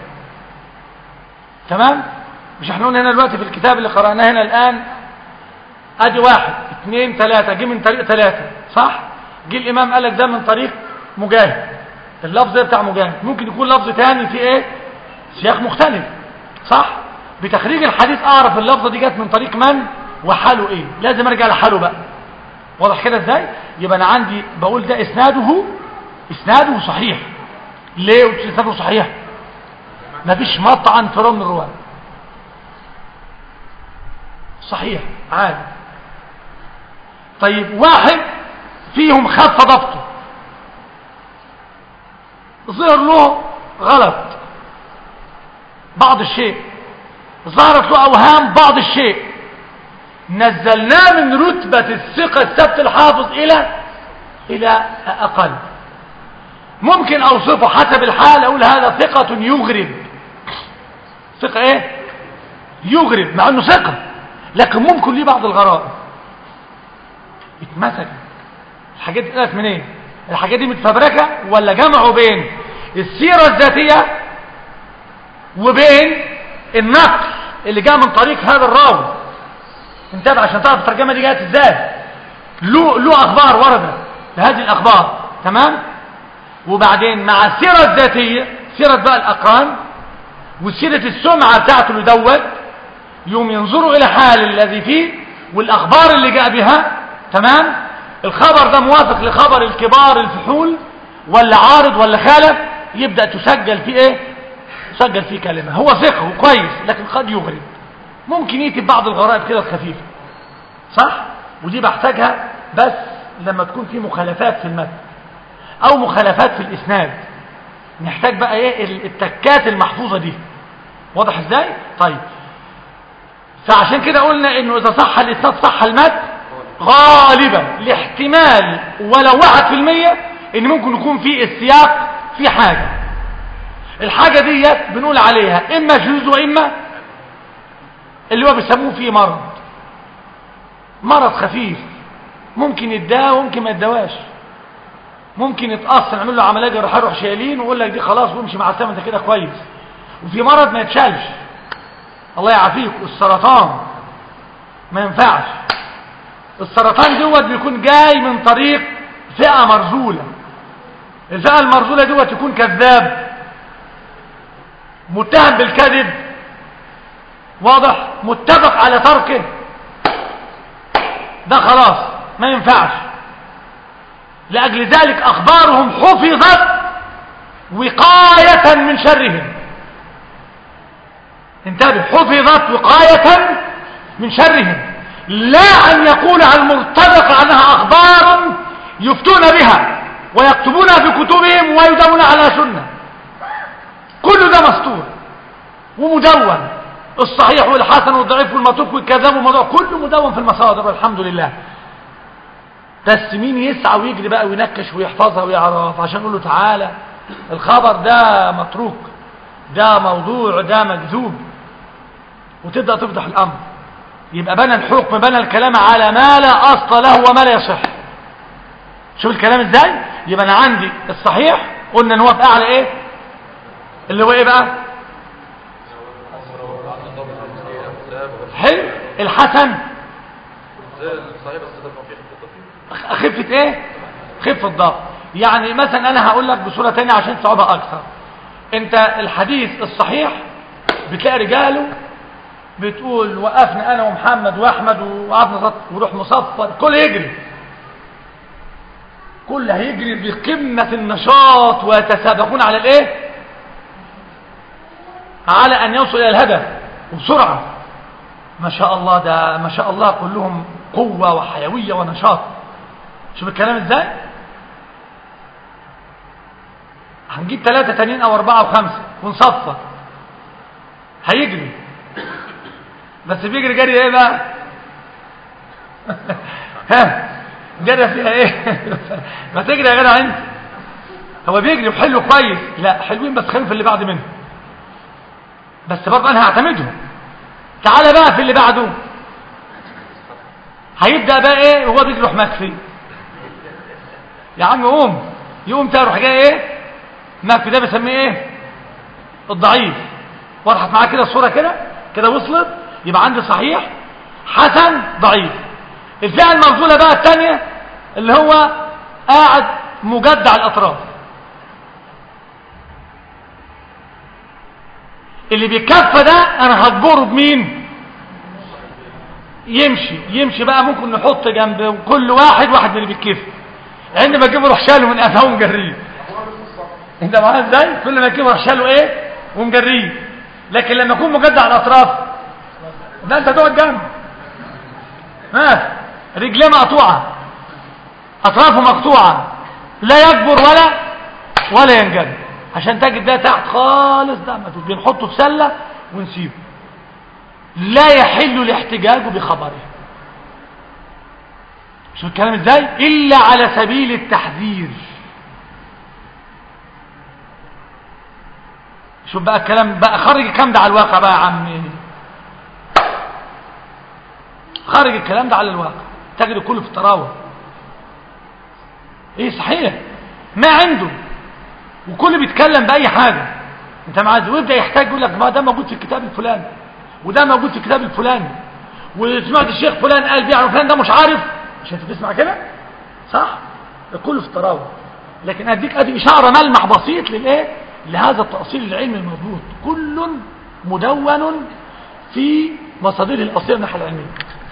تمام مش احنا قلنا هنا دلوقتي في الكتاب اللي قرأناه هنا الآن ادي واحد اثنين ثلاثة جه من طريق ثلاثة صح جه الامام قال لك ده من طريق مجاهد اللفظ ده بتاع مجاهد ممكن يكون لفظ تاني في ايه سياق مختلف صح بتخريج الحديث اعرف اللفظه دي جت من طريق من وحاله ايه لازم ارجع لحاله بقى واضح كده ازاي يبقى انا عندي بقول ده اسناده اسناده صحيح ليه قلت اسناده صحيح مفيش مطعن في رمي الرواه صحيح عادي طيب واحد فيهم خف ضبطه ظهر له غلط بعض الشيء ظهرت له اوهام بعض الشيء نزلناه من رتبة الثقة الثبت الحافظ الى الى اقل ممكن اوصفه حسب الحال اقول هذا ثقة يغرب ثقة ايه يغرب مع انه ثقة لكن ممكن ليه بعض الغرائب اتمسك الحاجات دي طلعت منين الحاجات دي متفبركة ولا جمعوا بين السيرة الذاتية وبين النقل اللي جاء من طريق هذا الراوي انتبه عشان تعرف الترجمة دي جاءت ازاي له له اخبار وردت بهذه الاخبار تمام وبعدين مع السيرة الذاتية سيرة بقى الاقران وسيرة السمعة بتاعته اللي دوت يوم ينظروا الى حال الذي فيه والاخبار اللي جاء بها تمام الخبر ده موافق لخبر الكبار الفحول ولا عارض ولا خالف يبدأ تسجل فيه ايه تسجل فيه كلمة هو ثقة وكويس لكن قد يغرب ممكن يأتي بعض الغرائب كده الخفيفة صح ودي بحتاجها بس لما تكون في مخالفات في المتن او مخالفات في الاسناد نحتاج بقى ايه التكات المحفوظة دي واضح ازاي طيب فعشان كده قلنا انه اذا صح الاسناد صح المتن غالبا لاحتمال ولو واحد في المية ان ممكن يكون في السياق في حاجة الحاجة ديت بنقول عليها اما شذوذ واما اللي هو بيسموه فيه مرض مرض خفيف ممكن يداه وممكن ما يدواش ممكن يتأثر نعمل له عملية جراحية يروح شايلين ويقول لك دي خلاص وامشي مع السلامة انت كده كويس وفي مرض ما يتشالش الله يعافيك السرطان ما ينفعش السرطان دوت بيكون جاي من طريق فئة مرزولة الفئة المرزولة دوت يكون كذاب متهم بالكذب واضح متفق على تركه ده خلاص ما ينفعش لأجل ذلك أخبارهم حفظت وقاية من شرهم انتبه حفظت وقاية من شرهم لا أن يقولها المرتبط عنها أخبار يفتون بها ويكتبونها في كتبهم ويدون على سنة كل ده مستور ومدون الصحيح والحسن والضعيف والمتروك والكذاب والموضوع كله مدون في المصادر والحمد لله بس مين يسعى ويجري بقى وينكش ويحفظها ويعرف عشان يقول له تعالى الخبر ده متروك ده موضوع ده مكذوب وتبدأ تفضح الأمر يبقى بنى الحكم بنى الكلام على ما لا أصل له وما لا يصح شوف الكلام ازاي يبقى أنا عندي الصحيح قلنا ان هو في أعلى ايه اللي هو ايه بقى حلو الحسن صحيح بس ده في خفة خفة ايه خفة ضغط يعني مثلا انا هقول لك بصورة تانية عشان تصعبها اكثر انت الحديث الصحيح بتلاقي رجاله بتقول وقفنا انا ومحمد واحمد وقعدنا نصط وروح مصفر كل يجري كل هيجري بقمة النشاط ويتسابقون على الايه على ان يوصل الى الهدف وبسرعة ما شاء الله ده ما شاء الله كلهم قوة وحيوية ونشاط شوف الكلام ازاي هنجيب ثلاثة تانيين او اربعة وخمسة ونصفر هيجري بس بيجري جري ايه بقى ها جري فيها ايه ما تجري يا جدع انت هو بيجري وحلو كويس لا حلوين بس خليهم في اللي بعد منه بس برضه انا هعتمدهم تعالى بقى في اللي بعده هيبدأ بقى ايه وهو بيجري يروح مكفي يا عم قوم يقوم تاني يروح جاي ايه مكفي ده بسميه ايه الضعيف وضحت معاه كده الصورة كده كده وصلت يبقى عندي صحيح حسن ضعيف الفئة المرذولة بقى الثانية اللي هو قاعد مجدع الأطراف اللي بيكفى ده انا هجبره بمين يمشي يمشي بقى ممكن نحط جنب كل واحد واحد من اللي بيتكفى عندما اجيبه روح شاله من قفاه ومجريه انت معايا ازاي كل ما اجيبه روح شاله ايه ومجريه لكن لما يكون مجدع الاطراف ده انت تقعد جنب ها رجليه مقطوعه اطرافه مقطوعه لا يكبر ولا ولا ينجبر عشان تجد ده تحت خالص ده مدود بنحطه في سله ونسيبه لا يحل الاحتجاج بخبره شو الكلام ازاي الا على سبيل التحذير شوف بقى الكلام بقى خرج الكلام ده على الواقع بقى يا عمي خرج الكلام ده على الواقع تجد كله في التراوح ايه صحيح ما عنده وكل بيتكلم باي حاجه انت معاذ ويبدا يحتاج يقول لك ما ده موجود في الكتاب الفلاني وده موجود في الكتاب الفلاني وسمعت الشيخ فلان قال بيعرف فلان ده مش عارف مش انت بتسمع كده صح الكل في التراوح لكن اديك ادي اشاره ملمح بسيط للايه لهذا التاصيل العلمي المضبوط كل مدون في مصادره الاصيله من الناحيه العلميه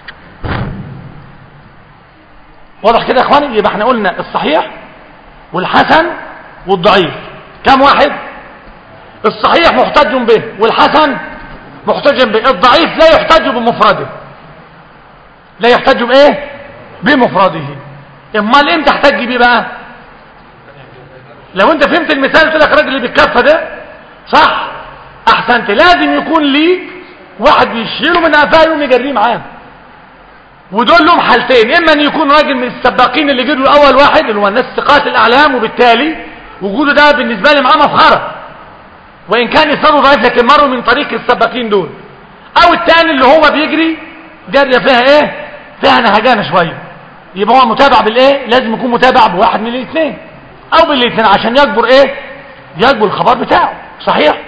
واضح كده يا اخواني يبقى احنا قلنا الصحيح والحسن والضعيف كم واحد الصحيح محتج به والحسن محتج به الضعيف لا يحتج بمفرده لا يحتج بايه بمفرده امال امتى احتج بيه بقى لو انت فهمت المثال قلت لك الراجل اللي بالكفه ده صح احسنت لازم يكون لي واحد بيشيله من قفاه يقوم يجريه معاه ودول لهم حالتين اما ان يكون راجل من السباقين اللي جدوا اول واحد اللي هو الناس ثقات الاعلام وبالتالي وجوده ده بالنسبه لي معاه مفخره وان كان اسناده ضعيف لكن مروا من طريق السباقين دول او الثاني اللي هو بيجري جاريه فيها ايه فيها نهجانه شويه يبقى هو متابع بالايه لازم يكون متابع بواحد من الاثنين او بالاثنين عشان يجبر ايه يجبر الخبر بتاعه صحيح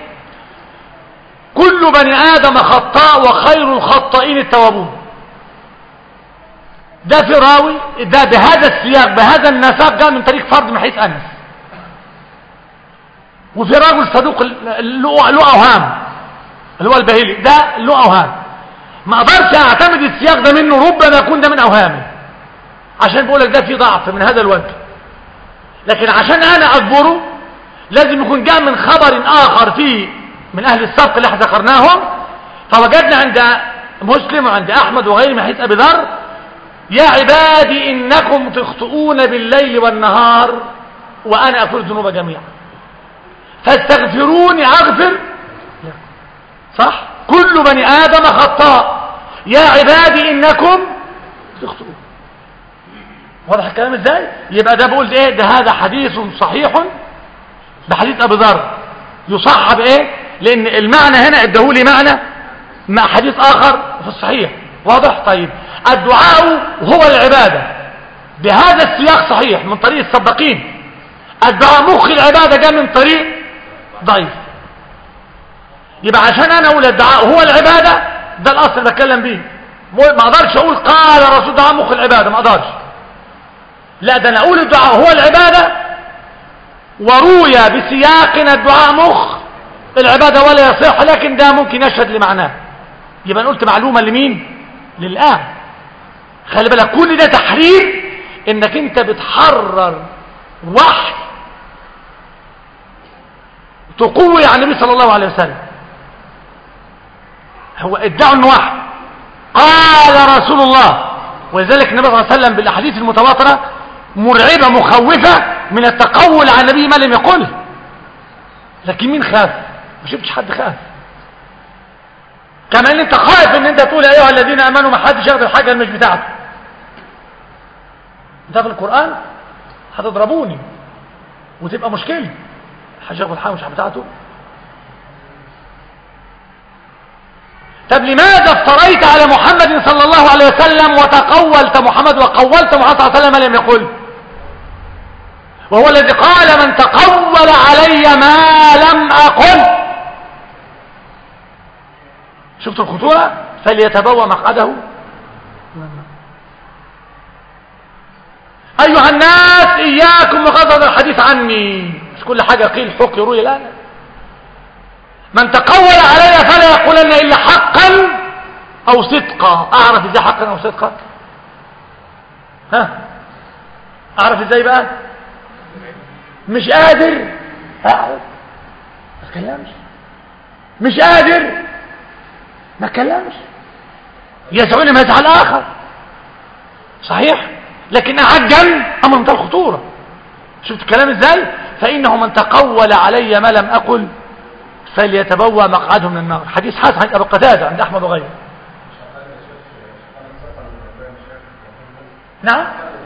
كل بني ادم خطاء وخير الخطائين التوابون ده في راوي ده بهذا السياق بهذا النساق جاء من طريق فرد من حيث انس وفي رجل صدوق له له اوهام اللي هو البهيلي ده له اوهام ما اقدرش اعتمد السياق ده منه ربما يكون ده من اوهامي عشان بقول لك ده في ضعف من هذا الوجه لكن عشان انا اجبره لازم يكون جاء من خبر اخر فيه من اهل السبق اللي احنا ذكرناهم فوجدنا عند مسلم وعند احمد وغيره من حيث ابي ذر يا عبادي انكم تخطئون بالليل والنهار وانا اغفر الذنوب جميعا فاستغفروني اغفر صح كل بني ادم خطاء يا عبادي انكم تخطئون واضح الكلام ازاي يبقى ده بقول ايه ده هذا حديث صحيح بحديث ابي ذر يصحب ايه لان المعنى هنا اداهولي معنى مع حديث اخر في الصحيح واضح طيب الدعاء هو العبادة بهذا السياق صحيح من طريق السباقين الدعاء مخ العبادة جاء من طريق ضعيف يبقى عشان انا اقول الدعاء هو العبادة ده الاصل اللي بتكلم بيه ما اقدرش اقول قال الرسول دعاء مخ العبادة ما اقدرش لا ده انا اقول الدعاء هو العبادة وروي بسياقنا الدعاء مخ العبادة ولا يصح لكن ده ممكن يشهد لمعناه يبقى أنا قلت معلومة لمين للآن خلي بالك كل ده تحرير انك انت بتحرر وحي تقوي عن النبي صلى الله عليه وسلم هو ادعوا انه وحي قال رسول الله ولذلك النبي صلى الله عليه وسلم بالاحاديث المتواتره مرعبه مخوفه من التقول عن النبي ما لم يقله لكن مين خاف ما شفتش حد خاف كما ان انت خايف ان انت تقول ايها الذين امنوا ما حدش ياخد الحاجه اللي مش بتاعته ده في القران هتضربوني وتبقى مشكله حاجه ياخد حاجه مش بتاعته طب لماذا افتريت على محمد صلى الله عليه وسلم وتقولت محمد وقولت محمد صلى الله عليه وسلم ما لم يقل وهو الذي قال من تقول علي ما لم اقل شفت الخطورة فليتبوى مقعده أيها الناس إياكم وغضب الحديث عني مش كل حاجة قيل حق يروي لا لا من تقول علي فلا يقولن إلا حقا أو صدقا أعرف إزاي حقا أو صدقا ها أعرف إزاي بقى مش قادر أعرف ما تكلمش مش قادر ما كلمش يسعون ما يسعى الآخر صحيح لكن أعجل أمر منتهى الخطورة شفت الكلام ازاي فإنه من تقول علي ما لم أقل فليتبوى مقعده من النار حديث حسن عند أبو قتادة عند أحمد وغيره نعم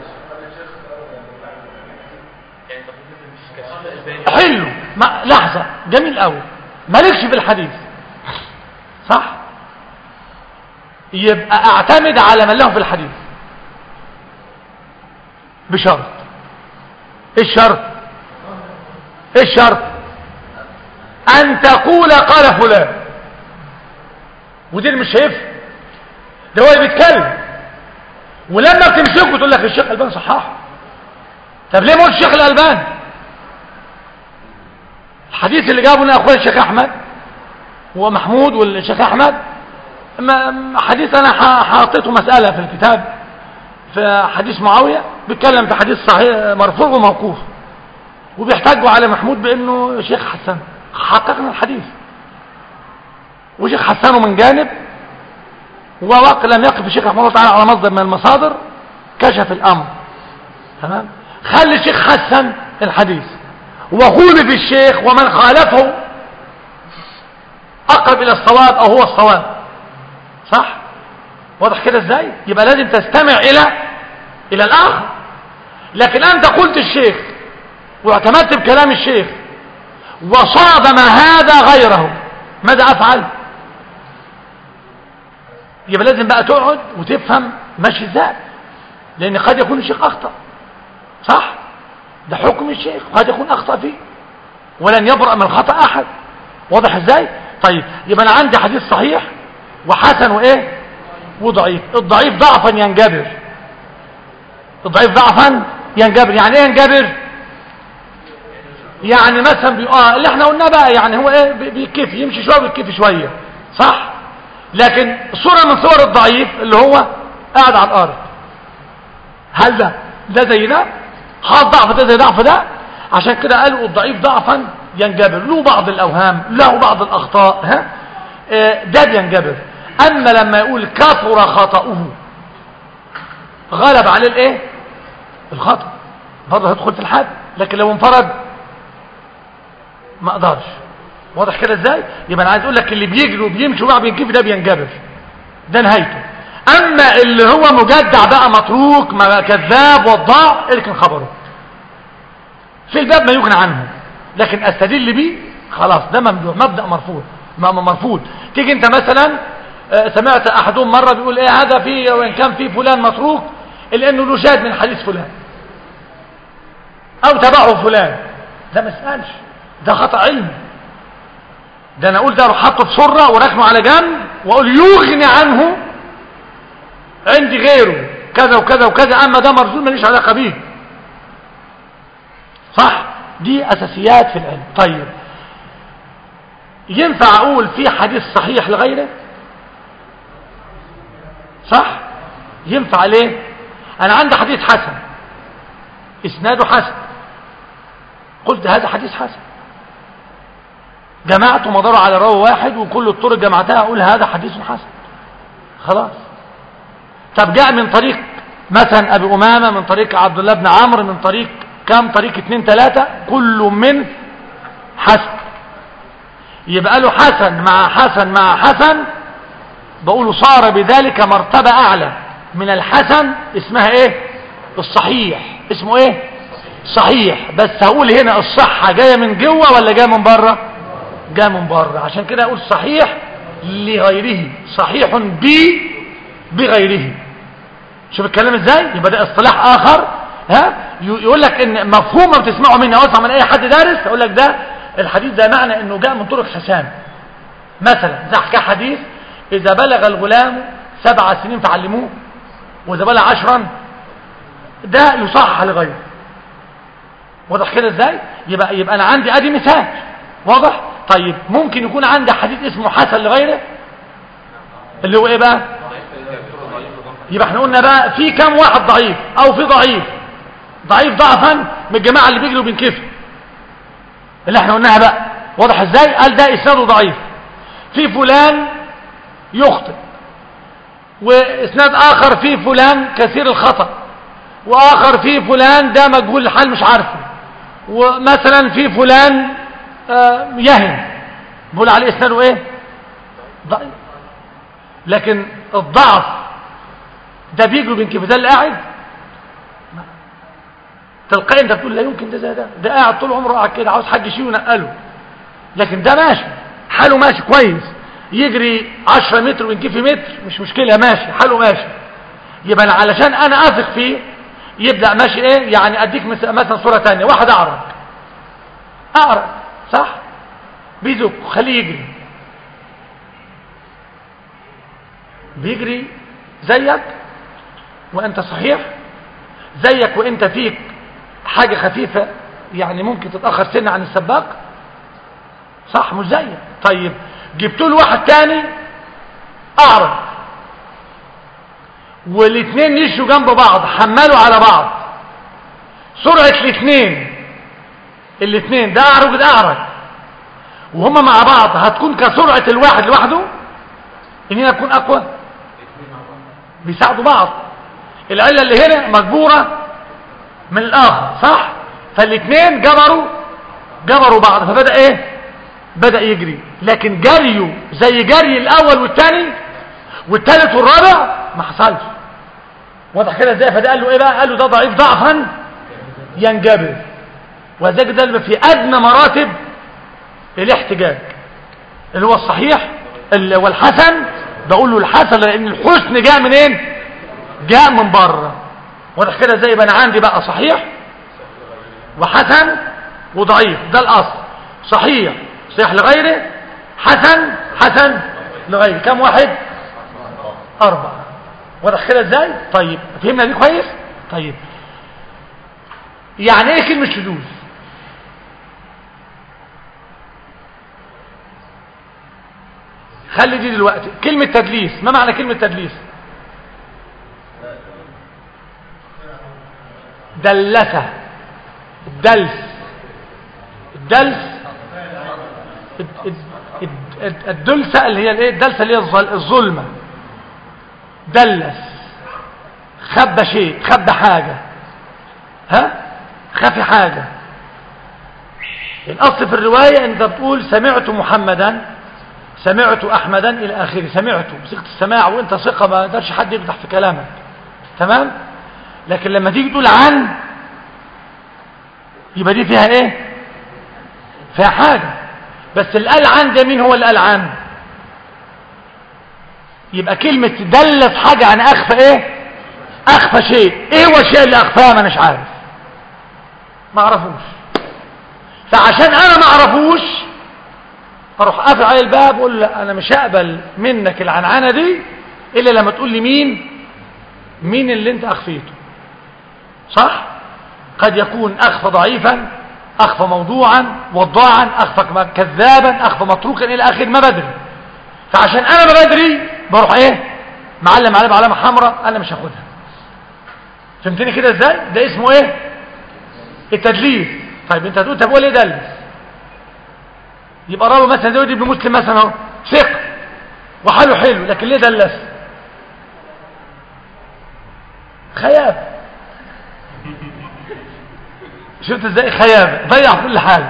حلو ما لحظة جميل قوي مالكش في الحديث صح يبقى اعتمد على من له في الحديث بشرط ايه الشرط ايه الشرط ان تقول قال فلان ودي مش شايف ده هو اللي بيتكلم ولما بتمسكه تقول لك الشيخ الالباني صححه طب ليه ما قلت الشيخ الالباني الحديث اللي جابه لنا اخويا الشيخ احمد هو محمود والشيخ احمد حديث انا حاطته مسألة في الكتاب في حديث معاوية بيتكلم في حديث صحيح مرفوع وموقوف وبيحتاجوا على محمود بانه شيخ حسن حققنا الحديث وشيخ حسنه من جانب وواقع لم يقف الشيخ رحمه الله تعالى على مصدر من المصادر كشف الامر تمام خلي الشيخ حسن الحديث وغلب الشيخ ومن خالفه اقرب الى الصواب او هو الصواب صح واضح كده ازاي يبقى لازم تستمع الى الى الاخر لكن انت قلت الشيخ واعتمدت بكلام الشيخ وصادم هذا غيره ماذا افعل يبقى لازم بقى تقعد وتفهم ماشي ازاي لان قد يكون الشيخ اخطأ صح ده حكم الشيخ قد يكون اخطأ فيه ولن يبرأ من الخطأ احد واضح ازاي طيب يبقى انا عندي حديث صحيح وحسن وايه وضعيف الضعيف ضعفا ينجبر الضعيف ضعفا ينجبر يعني ايه ينجبر يعني مثلا بي... اه اللي احنا قلنا بقى يعني هو ايه بي- بيكف يمشي شويه ويكف شويه صح لكن صوره من صور الضعيف اللي هو قاعد على الارض هل ده ده زي ده حاط ضعف ده زي ضعف ده عشان كده قالوا الضعيف ضعفا ينجبر له بعض الاوهام له بعض الاخطاء ها آه، ده بينجبر اما لما يقول كثر خطأه غلب عليه الايه الخطأ برضه هيدخل في الحد لكن لو انفرد ما اقدرش واضح كده ازاي يبقى انا عايز اقول لك اللي بيجري وبيمشي وبقى بينكف ده بينجبر ده نهايته اما اللي هو مجدع بقى متروك ما كذاب وضاع اركن خبره في الباب ما يغنى عنه لكن استدل بيه خلاص ده ممدوح مبدا مرفوض ما ما مرفوض تيجي انت مثلا آه، سمعت احدهم مره بيقول ايه هذا في وان كان في فلان متروك الا انه له شاهد من حديث فلان او تبعه فلان ده ما اسالش ده خطا علمي ده انا اقول ده اروح حاطه في سره وركنه على جنب واقول يغني عنه عندي غيره كذا وكذا وكذا اما ده مرسول ماليش علاقه بيه صح دي اساسيات في العلم طيب ينفع اقول في حديث صحيح لغيره صح ينفع ليه انا عندي حديث حسن اسناده حسن قلت هذا حديث حسن جمعت مداره على راوي واحد وكل الطرق جمعتها اقول هذا حديث حسن خلاص طب جاء من طريق مثلا ابي امامه من طريق عبد الله بن عمرو من طريق كم طريق اتنين تلاتة كل من حسن يبقى له حسن مع حسن مع حسن بقوله صار بذلك مرتبة اعلى من الحسن اسمها ايه الصحيح اسمه ايه صحيح بس هقول هنا الصحة جاية من جوه ولا جاية من بره جاية من بره عشان كده اقول صحيح لغيره صحيح بي بغيره شوف الكلام ازاي يبقى ده اصطلاح اخر ها ي- يقول لك ان مفهوم ما بتسمعه مني اوسع من اي حد دارس يقول لك ده الحديث ده معنى انه جاء من طرق حسان مثلا زي حكى حديث اذا بلغ الغلام سبع سنين فعلموه واذا بلغ عشرا ده يصحح لغيره واضح كده ازاي يبقى يبقى انا عندي ادي مثال واضح طيب ممكن يكون عندي حديث اسمه حسن لغيره اللي هو ايه بقى يبقى احنا قلنا بقى في كم واحد ضعيف او في ضعيف ضعيف ضعفا من الجماعه اللي بيجروا بينكفوا اللي احنا قلناها بقى واضح ازاي قال ده اسناده ضعيف في فلان يخطئ واسناد اخر في فلان كثير الخطأ واخر في فلان ده مجهول الحال مش عارفه ومثلا في فلان آه، يهم بقول عليه اسناده ايه ضعيف لكن الضعف ده بيجروا بين كيف ده اللي قاعد ما. تلقائي انت بتقول لا يمكن ده زي ده ده قاعد طول عمره قاعد كده عاوز حد يشيله ونقله لكن ده ماشي حاله ماشي كويس يجري 10 متر وينكف في متر مش مشكله ماشي حاله ماشي يبقى أنا علشان انا اثق فيه يبدا ماشي ايه يعني اديك مس- مثلا صوره ثانيه واحد اعرج اعرج صح بيزك خليه يجري بيجري زيك وانت صحيح زيك وانت فيك حاجة خفيفة يعني ممكن تتأخر سنة عن السباق صح مش زيك طيب جبت له واحد تاني اعرض والاثنين يشوا جنب بعض حملوا على بعض سرعة الاثنين الاثنين ده اعرج وده اعرج وهما مع بعض هتكون كسرعة الواحد لوحده ان هي تكون اقوى بيساعدوا بعض العلة اللي هنا مجبورة من الاخر صح فالاثنين جبروا جبروا بعض فبدأ ايه بدأ يجري لكن جريه زي جري الاول والثاني والثالث والرابع ما حصلش واضح كده ازاي فده قال له ايه بقى قال له ده ضعيف ضعفا ينجبر وذلك ده اللي في ادنى مراتب الاحتجاج اللي هو الصحيح اللي هو الحسن بقول له الحسن لان الحسن جاء منين جاء من بره واضح كده ازاي يبقى انا عندي بقى صحيح وحسن وضعيف ده الاصل صحيح صحيح لغيره حسن حسن لغيره كم واحد اربعه واضح كده ازاي طيب فهمنا دي كويس طيب يعني ايه كلمه شذوذ خلي دي دلوقتي كلمة تدليس ما معنى كلمة تدليس دلسة الدلس الدلس الد- الد- الد- الدلسة اللي هي الايه الدلسة اللي هي الظل- الظلمة دلس خبى شيء خبى حاجة ها خفي حاجة الأصل في الرواية أنت بتقول سمعت محمدا سمعت أحمدا إلى آخره سمعت بصيغة السماع وأنت ثقة ما يقدرش حد يقدح في كلامك تمام لكن لما تيجي تقول عن يبقى دي فيها ايه فيها حاجة بس اللي قال عن ده مين هو اللي قال عن يبقى كلمة دلت حاجة عن أخفى ايه أخفى شيء ايه هو الشيء اللي أخفاه ما أناش عارف ما أعرفوش فعشان أنا ما أعرفوش اروح قافل عليه الباب اقول له انا مش هقبل منك العنعنه دي الا لما تقول لي مين مين اللي انت اخفيته صح قد يكون اخفى ضعيفا اخفى موضوعا وضاعا اخفى كذابا اخفى متروكا الى اخره ما بدري فعشان انا ما بدري بروح ايه معلم عليه بعلامه حمراء انا مش هاخدها فهمتني كده ازاي ده اسمه ايه التدليس طيب انت هتقول طب قول ايه دلس يبقى راوي مثلا زي ابن مسلم مثلا اهو ثقه وحاله حلو لكن ليه دلس خياب شفت ازاي خياب ضيع كل حاجه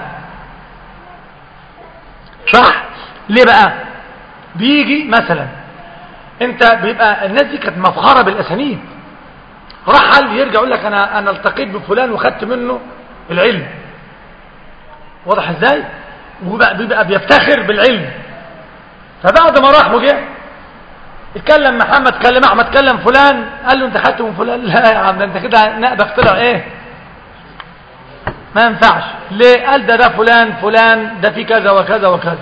صح ليه بقى بيجي مثلا انت بيبقى الناس دي كانت مفخره بالاسانيد رحل يرجع يقول لك انا انا التقيت بفلان وخدت منه العلم واضح ازاي وبقى بيبقى بيفتخر بالعلم فبعد ما راح وجه اتكلم محمد كلم احمد كلم فلان قال له انت خدت من فلان لا يا عم ده انت كده نقبك طلع ايه ما ينفعش ليه قال ده ده فلان فلان ده في كذا وكذا وكذا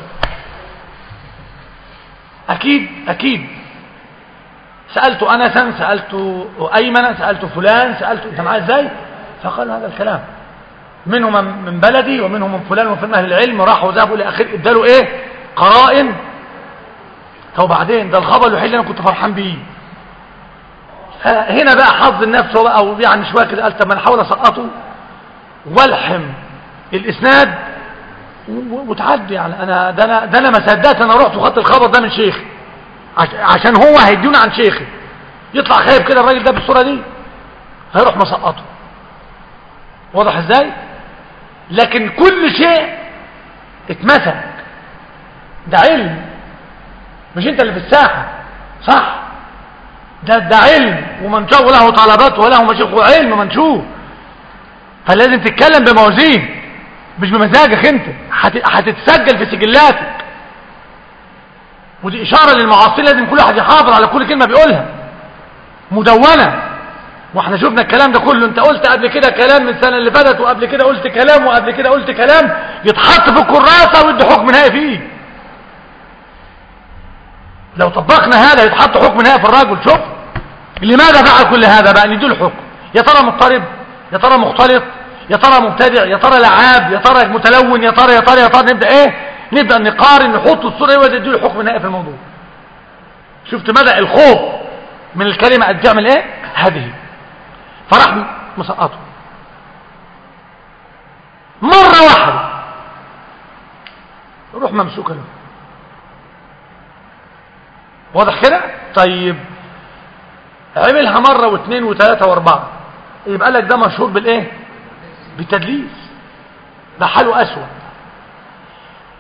اكيد اكيد سألت انسا سألت ايمن سألت فلان سألت انت معايا ازاي فقال هذا الكلام منهم من بلدي ومنهم من فلان وفلان اهل العلم راحوا ذهبوا لاخر اداله ايه قرائن طب وبعدين ده الخبر الوحيد اللي انا كنت فرحان بيه هنا بقى حظ النفس بقى او يعني شويه كده قال طب ما انا احاول اسقطه والحم الاسناد وتعدي يعني انا ده انا ده انا ما صدقت انا رحت وخدت الخبر ده من شيخي عشان هو هيديوني عن شيخي يطلع خايف كده الراجل ده بالصوره دي هيروح مسقطه واضح ازاي لكن كل شيء اتمسك ده علم مش انت اللي في الساحه صح ده ده علم ومنشوه له طلبات وله مشيخ وعلم منشوه فلازم تتكلم بموازين مش بمزاجك انت هتتسجل في سجلاتك ودي اشاره للمعاصرين لازم كل واحد يحافظ على كل كلمه بيقولها مدونه واحنا شفنا الكلام ده كله انت قلت قبل كده كلام من السنه اللي فاتت وقبل كده قلت كلام وقبل كده قلت كلام يتحط في الكراسه ويدي حكم نهائي فيه لو طبقنا هذا يتحط حكم نهائي في الرجل شوف لماذا فعل كل هذا بقى نديله الحكم يا ترى مضطرب يا ترى مختلط يا ترى مبتدع يا ترى لعاب يا ترى متلون يا ترى يا ترى يا ترى نبدا ايه نبدا نقارن نحط الصوره ويدي نديله حكم نهائي في الموضوع شفت مدى الخوف من الكلمه قد تعمل ايه هذه فراح مسقطه مرة واحدة روح ممسوكة له واضح كده طيب عملها مرة واثنين وثلاثة واربعة يبقى لك ده مشهور بالايه بالتدليس ده حاله اسود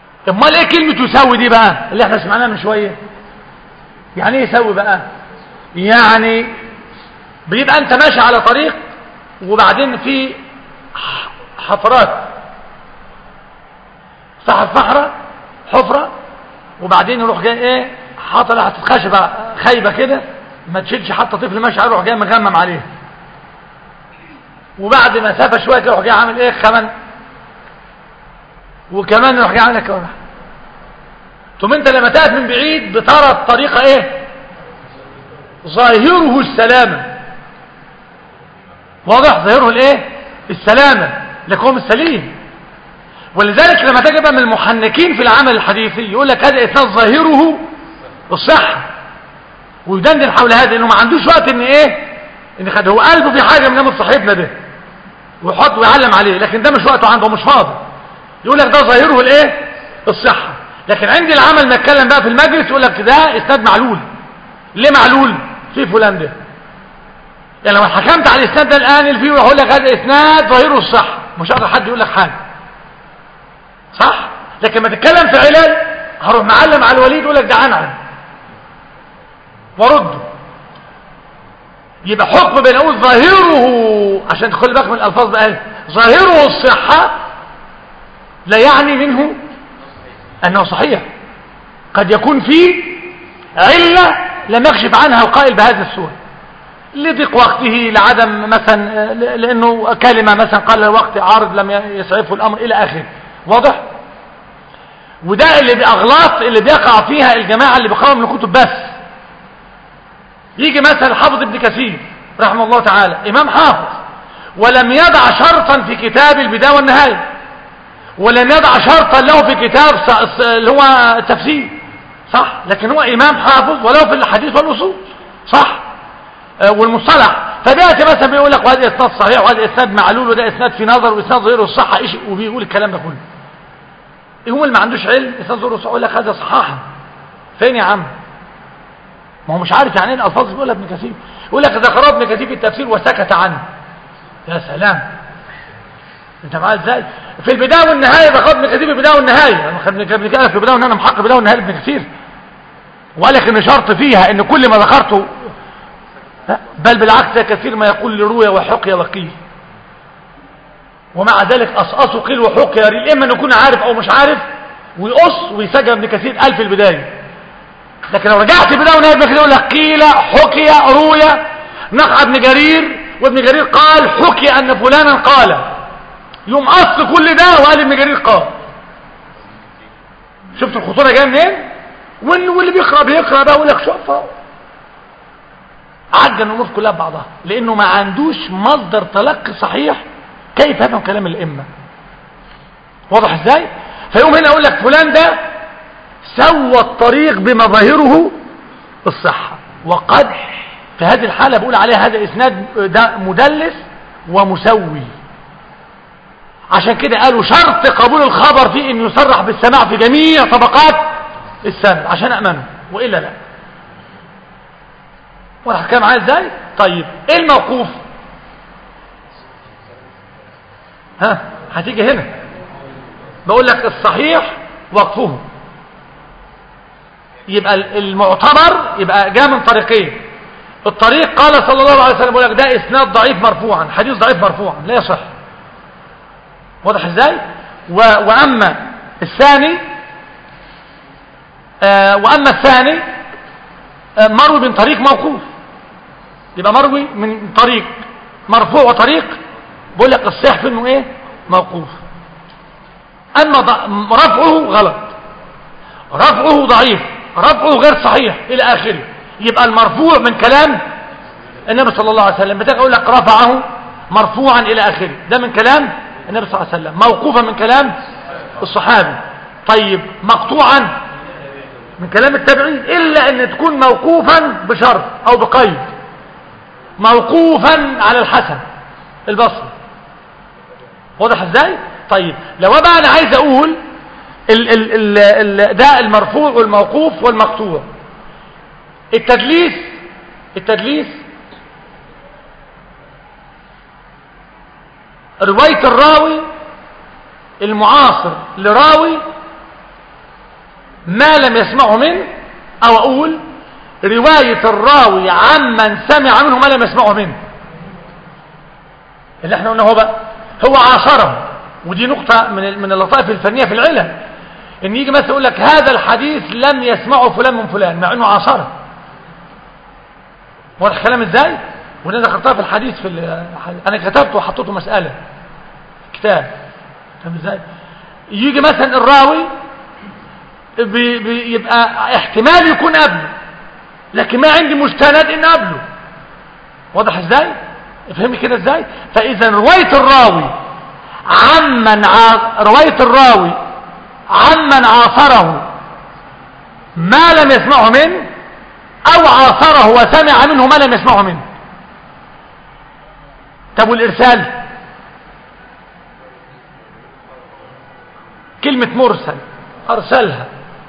امال ايه كلمة يساوي دي بقى اللي احنا سمعناها من شوية يعني ايه يساوي بقى يعني بيبقى انت ماشي على طريق وبعدين في ح- حفرات صح صحراء حفرة وبعدين يروح جاي ايه حاطط حاطط خشبة خايبة كده ما تشيلش حتى طفل ماشي عليه يروح جاي مغمم عليه وبعد مسافة شوية كده يروح جاي عامل ايه كمان وكمان يروح جاي عامل لك كمان ثم انت لما تقف من بعيد بترى الطريقة ايه ظاهره السلامة واضح ظاهره الايه السلامة لكن هو مش سليم ولذلك لما تجي بقى من المحنكين في العمل الحديثي يقول لك هذا اسناد ظاهره الصحة ويدندن حول هذا انه ما عندوش وقت ان ايه ان خد هو قلبه في حاجة من نمط صاحبنا ده ويحط ويعلم عليه لكن ده مش وقته عنده مش فاضي يقول لك ده ظاهره الايه الصحة لكن عندي العمل ما اتكلم بقى في المجلس يقول لك ده اسناد معلول ليه معلول في فلان ده يعني لو حكمت على الاسناد ده الان اللي فيه ويقول لك هذا اسناد ظاهره الصح مش هقدر حد يقول لك حاجه صح لكن ما تتكلم في علل هروح معلم على الوليد يقول لك ده عنعن ورده يبقى حكم بين اقول ظاهره عشان تخلي بالك من الالفاظ بقى ظاهره الصحه لا يعني منه انه صحيح قد يكون فيه عله لم يكشف عنها القائل بهذه الصوره لضيق وقته لعدم مثلا لانه كلمه مثلا قال الوقت عارض لم يسعفه الامر الى اخره واضح وده اللي باغلاط اللي بيقع فيها الجماعه اللي بيقراوا من الكتب بس يجي مثلا حافظ ابن كثير رحمه الله تعالى امام حافظ ولم يضع شرطا في كتاب البدايه والنهايه ولم يضع شرطا له في كتاب ص- ص- اللي هو التفسير صح لكن هو امام حافظ ولو في الحديث والاصول صح آه، والمصطلح فبياتي مثلا بيقول لك وهذا اسناد صحيح وهذا اسناد معلول وده اسناد في نظر واسناد غيره الصحه ايش وبيقول الكلام ده كله ايه هو اللي ما عندوش علم اسناد غيره صحيح يقول لك هذا صحاحا فين يا عم ما هو مش عارف يعني ايه الالفاظ اللي بيقولها ابن كثير يقول لك ذكر ابن كثير في التفسير وسكت عنه يا سلام انت معايا ازاي في البدايه والنهايه ذكر ابن كثير في البدايه والنهايه انا ابن كثير في البدايه والنهايه انا محقق البدايه والنهايه لابن كثير وقال لك ان شرط فيها ان كل ما ذكرته لا، بل بالعكس كثير ما يقول لروي وحقي وقيل ومع ذلك أصأص قيل وحقي يريد إما أن يكون عارف أو مش عارف ويقص ويسجل ابن كثير ألف البداية لكن لو رجعت البداية ونهاية ابن كثير يقول لك قيل حكي روي نقع ابن جرير وابن جرير قال حكي أن فلانا قال يوم قص كل ده وقال ابن جرير قال شفت الخطورة جاية منين وال- واللي بيقرأ بيقرأ بقى يقول لك شوف أهو. عجن الامور كلها ببعضها لانه ما عندوش مصدر تلقي صحيح كيف يفهم كلام الائمه واضح ازاي فيقوم هنا اقول لك فلان ده سوى الطريق بمظاهره الصحه وقد في هذه الحاله بقول عليه هذا اسناد ده مدلس ومسوي عشان كده قالوا شرط قبول الخبر فيه ان يصرح بالسماع في جميع طبقات السند عشان امنه والا لا واضح الكلام معايا ازاي طيب ايه الموقوف ها هتيجي هنا بقول لك الصحيح وقفه يبقى المعتبر يبقى جاء من طريقين الطريق قال صلى الله عليه وسلم يقول لك ده اسناد ضعيف مرفوعا حديث ضعيف مرفوعا لا يصح واضح ازاي و... واما الثاني آه واما الثاني آه مروي من طريق موقوف يبقى مروي من طريق مرفوع وطريق بقول لك الصحيح في انه ايه موقوف اما ض... رفعه غلط رفعه ضعيف رفعه غير صحيح الى اخره يبقى المرفوع من كلام النبي صلى الله عليه وسلم بتاعي اقول لك رفعه مرفوعا الى اخره ده من كلام النبي صلى الله عليه وسلم موقوفا من كلام الصحابي طيب مقطوعا من كلام التابعين الا ان تكون موقوفا بشرط او بقيد موقوفا على الحسن البصري واضح ازاي طيب لو بقى انا عايز اقول ال ال ال ال ده المرفوع والموقوف والمقطوع التدليس التدليس رواية الراوي المعاصر لراوي ما لم يسمعه منه او اقول رواية الراوي عمن سمع منه ما لم يسمعه منه اللي احنا قلنا هو بقى هو عاصره ودي نقطة من من اللطائف الفنية في العلم ان يجي مثلا يقول لك هذا الحديث لم يسمعه فلان من فلان مع انه عاصره واضح الكلام ازاي وانا ذكرتها في الحديث في ال- انا كتبته وحطيته مسألة كتاب فاهم ازاي يجي مثلا الراوي بي بي يبقى احتمال يكون قبله لكن ما عندي مستند ان قبله واضح ازاي افهمي كده ازاي فاذا روايه الراوي عمن ع... روايه الراوي عمن عاصره ما لم يسمعه منه او عاصره وسمع منه ما لم يسمعه منه طب والارسال كلمه مرسل ارسلها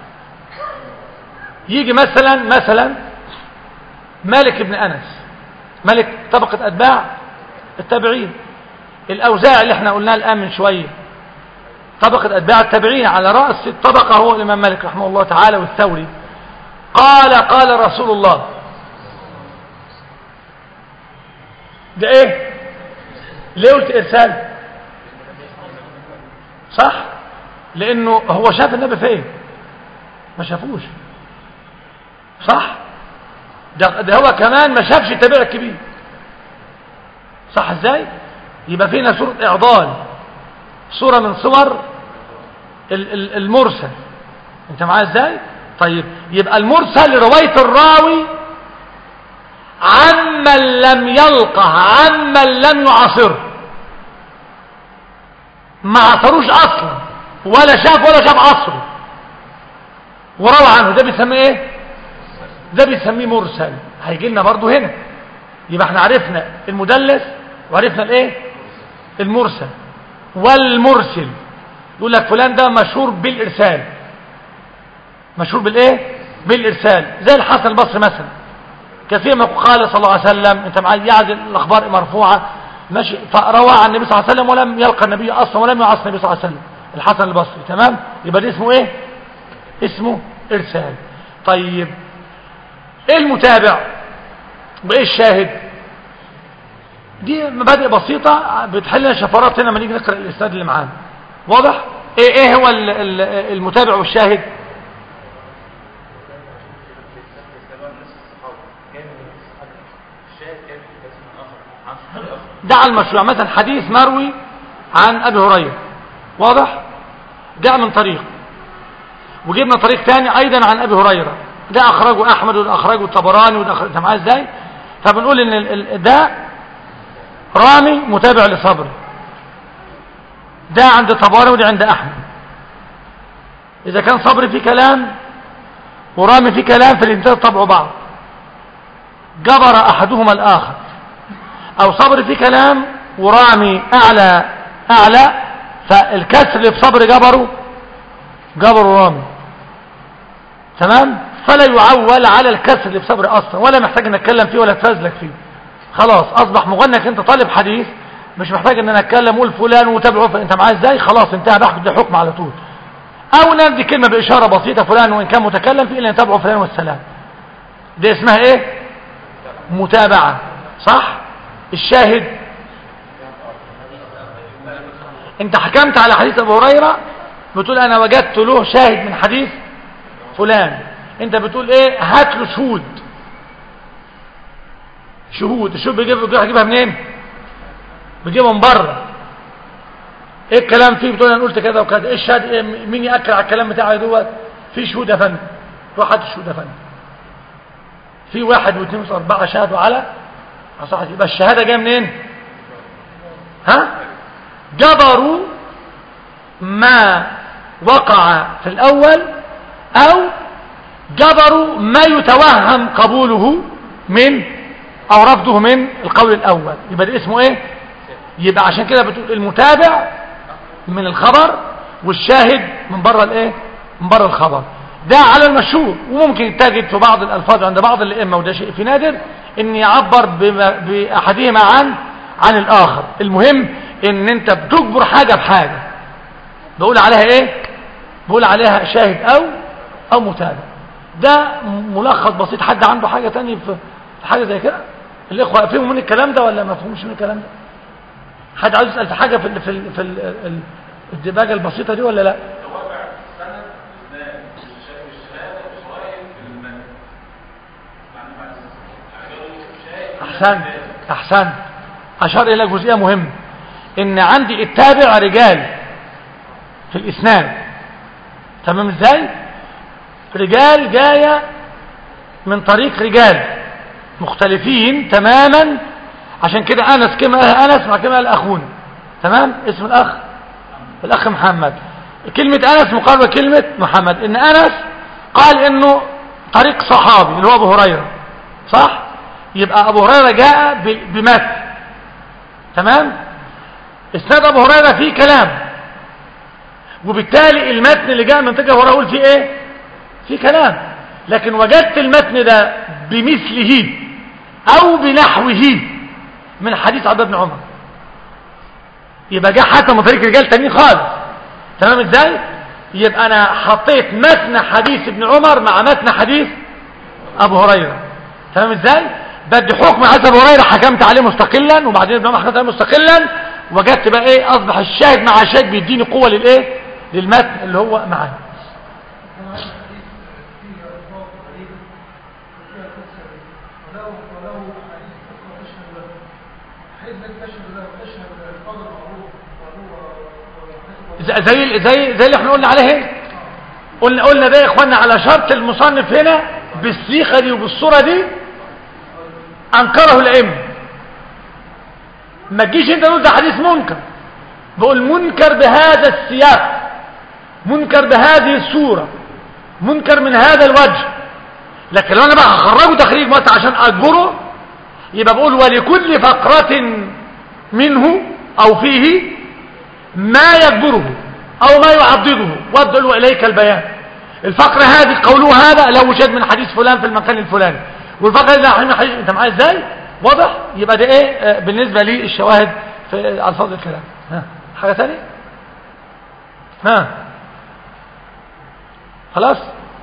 يجي مثلا مثلا مالك بن انس ملك طبقة أتباع التابعين الأوزاع اللي احنا قلناها الآن من شوية طبقة أتباع التابعين على رأس الطبقة هو الإمام مالك رحمه الله تعالى والثوري قال قال رسول الله ده ايه ليه قلت إرسال صح لأنه هو شاف النبي فين ما شافوش صح ده, ده هو كمان ما شافش التابع الكبير صح ازاي يبقى فينا صورة اعضال صورة من صور ال- ال- المرسل انت معايا ازاي طيب يبقى المرسل رواية الراوي عمن لم يلقه عمن لم يعاصره ما عصروش اصلا ولا شاف ولا شاف عصره وروى عنه ده بيسميه ايه ده بيسميه مرسل هيجي لنا برضه هنا يبقى احنا عرفنا المدلس وعرفنا الايه المرسل والمرسل يقول لك فلان ده مشهور بالارسال مشهور بالايه بالارسال زي الحسن البصري مثلا كثير ما قال صلى الله عليه وسلم انت معايا يعزل الاخبار مرفوعه ماشي فروى عن النبي صلى الله عليه وسلم ولم يلقى النبي اصلا ولم يعص النبي صلى الله عليه وسلم الحسن البصري تمام يبقى ده اسمه ايه اسمه ارسال طيب ايه المتابع وايه الشاهد دي مبادئ بسيطة بتحل لنا شفرات هنا لما نيجي نقرأ الإسناد اللي معانا واضح ايه ايه هو ال- ال- المتابع والشاهد ده على المشروع مثلا حديث مروي عن ابي هريره واضح جاء من طريق وجبنا طريق تاني ايضا عن ابي هريره ده اخرجه احمد وده اخرجه الطبراني وده اخرجه انت معايا ازاي فبنقول ان ال- ال- ده رامي متابع لصبري ده عند الطبراني وده عند احمد اذا كان صبري في كلام ورامي في كلام فالاثنين طبعوا بعض جبر احدهما الاخر او صبري في كلام ورامي اعلى اعلى فالكسر اللي في صبري جبره جبره رامي تمام فلا يعول على الكسر اللي في صبري اصلا ولا محتاج ان اتكلم فيه ولا اتفزلك فيه خلاص اصبح مغنك انت طالب حديث مش محتاج ان انا اتكلم اقول فلان وتابعه انت معايا ازاي خلاص انتهى باخد ده حكم على طول او ندي كلمه باشاره بسيطه فلان وان كان متكلم فيه الا يتابعه فلان والسلام دي اسمها ايه متابعه صح الشاهد انت حكمت على حديث ابو هريره بتقول انا وجدت له شاهد من حديث فلان انت بتقول ايه هات له شهود شهود الشهود بيجيب بيروح يجيبها منين بيجيبها من بره ايه الكلام فيه بتقول انا قلت كذا وكذا ايه الشهاد إيه مين ياكل على الكلام بتاعي دوت في شهود يا فندم روح هات الشهود يا فندم في واحد واثنين واربعه شهدوا على صحيح يبقى الشهاده جايه منين ها جبروا ما وقع في الاول او جبروا ما يتوهم قبوله من او رفضه من القول الاول يبقى ده اسمه ايه يبقى عشان كده بتقول المتابع من الخبر والشاهد من بره الايه من بره الخبر ده على المشهور وممكن تجد في بعض الالفاظ عند بعض الائمه وده شيء في نادر ان يعبر بما- باحدهما عن عن الاخر المهم ان انت بتجبر حاجه بحاجه بقول عليها ايه بقول عليها شاهد او او متابع ده ملخص بسيط حد عنده حاجة تانية في في حاجة زي كده الإخوة فهموا من الكلام ده ولا ما فهموش من الكلام ده حد عاوز يسأل في حاجة في ال في ال في ال ال الدباجة البسيطة دي ولا لا أحسن أحسن أشار إلى جزئية مهمة إن عندي التابع رجال في الإسناد تمام إزاي رجال جاية من طريق رجال مختلفين تماما عشان كده أنس كما قال أنس مع كما قال أخونا تمام اسم الأخ الأخ محمد كلمة أنس مقاربة كلمة محمد إن أنس قال إنه طريق صحابي اللي هو أبو هريرة صح يبقى أبو هريرة جاء ب- بمتن تمام اسناد أبو هريرة فيه كلام وبالتالي المتن اللي جاء من تلك وراه اقول فيه ايه فيه كلام لكن وجدت المتن ده بمثله او بنحوه من حديث عبد بن عمر يبقى جاء حتى من طريق رجال تانيين خالص تمام ازاي يبقى انا حطيت متن حديث ابن عمر مع متن حديث ابو هريره تمام ازاي بدي حكم حديث ابو هريره حكمت عليه مستقلا وبعدين ابن عمر حكمت عليه مستقلا وجدت بقى ايه اصبح الشاهد مع الشاهد بيديني قوه للايه للمتن اللي هو معايا زي زي زي, زي اللي احنا قلنا عليه هنا قلنا قلنا ده يا اخوانا على شرط المصنف هنا بالصيغه دي وبالصوره دي انكره الائمه ما تجيش انت تقول ده حديث منكر بقول منكر بهذا السياق منكر بهذه الصورة منكر من هذا الوجه لكن لو انا بقى هخرجه تخريج مثلا عشان اجبره يبقى بقول ولكل فقرة منه او فيه ما يجبره او ما يعضده وادعو اليك البيان الفقرة هذه قوله هذا لو شد من حديث فلان في المكان الفلاني والفقرة دي من حديث انت معايا ازاي واضح يبقى ده ايه آه، بالنسبة لي الشواهد في الفاظ الكلام ها حاجة ثانية ها خلاص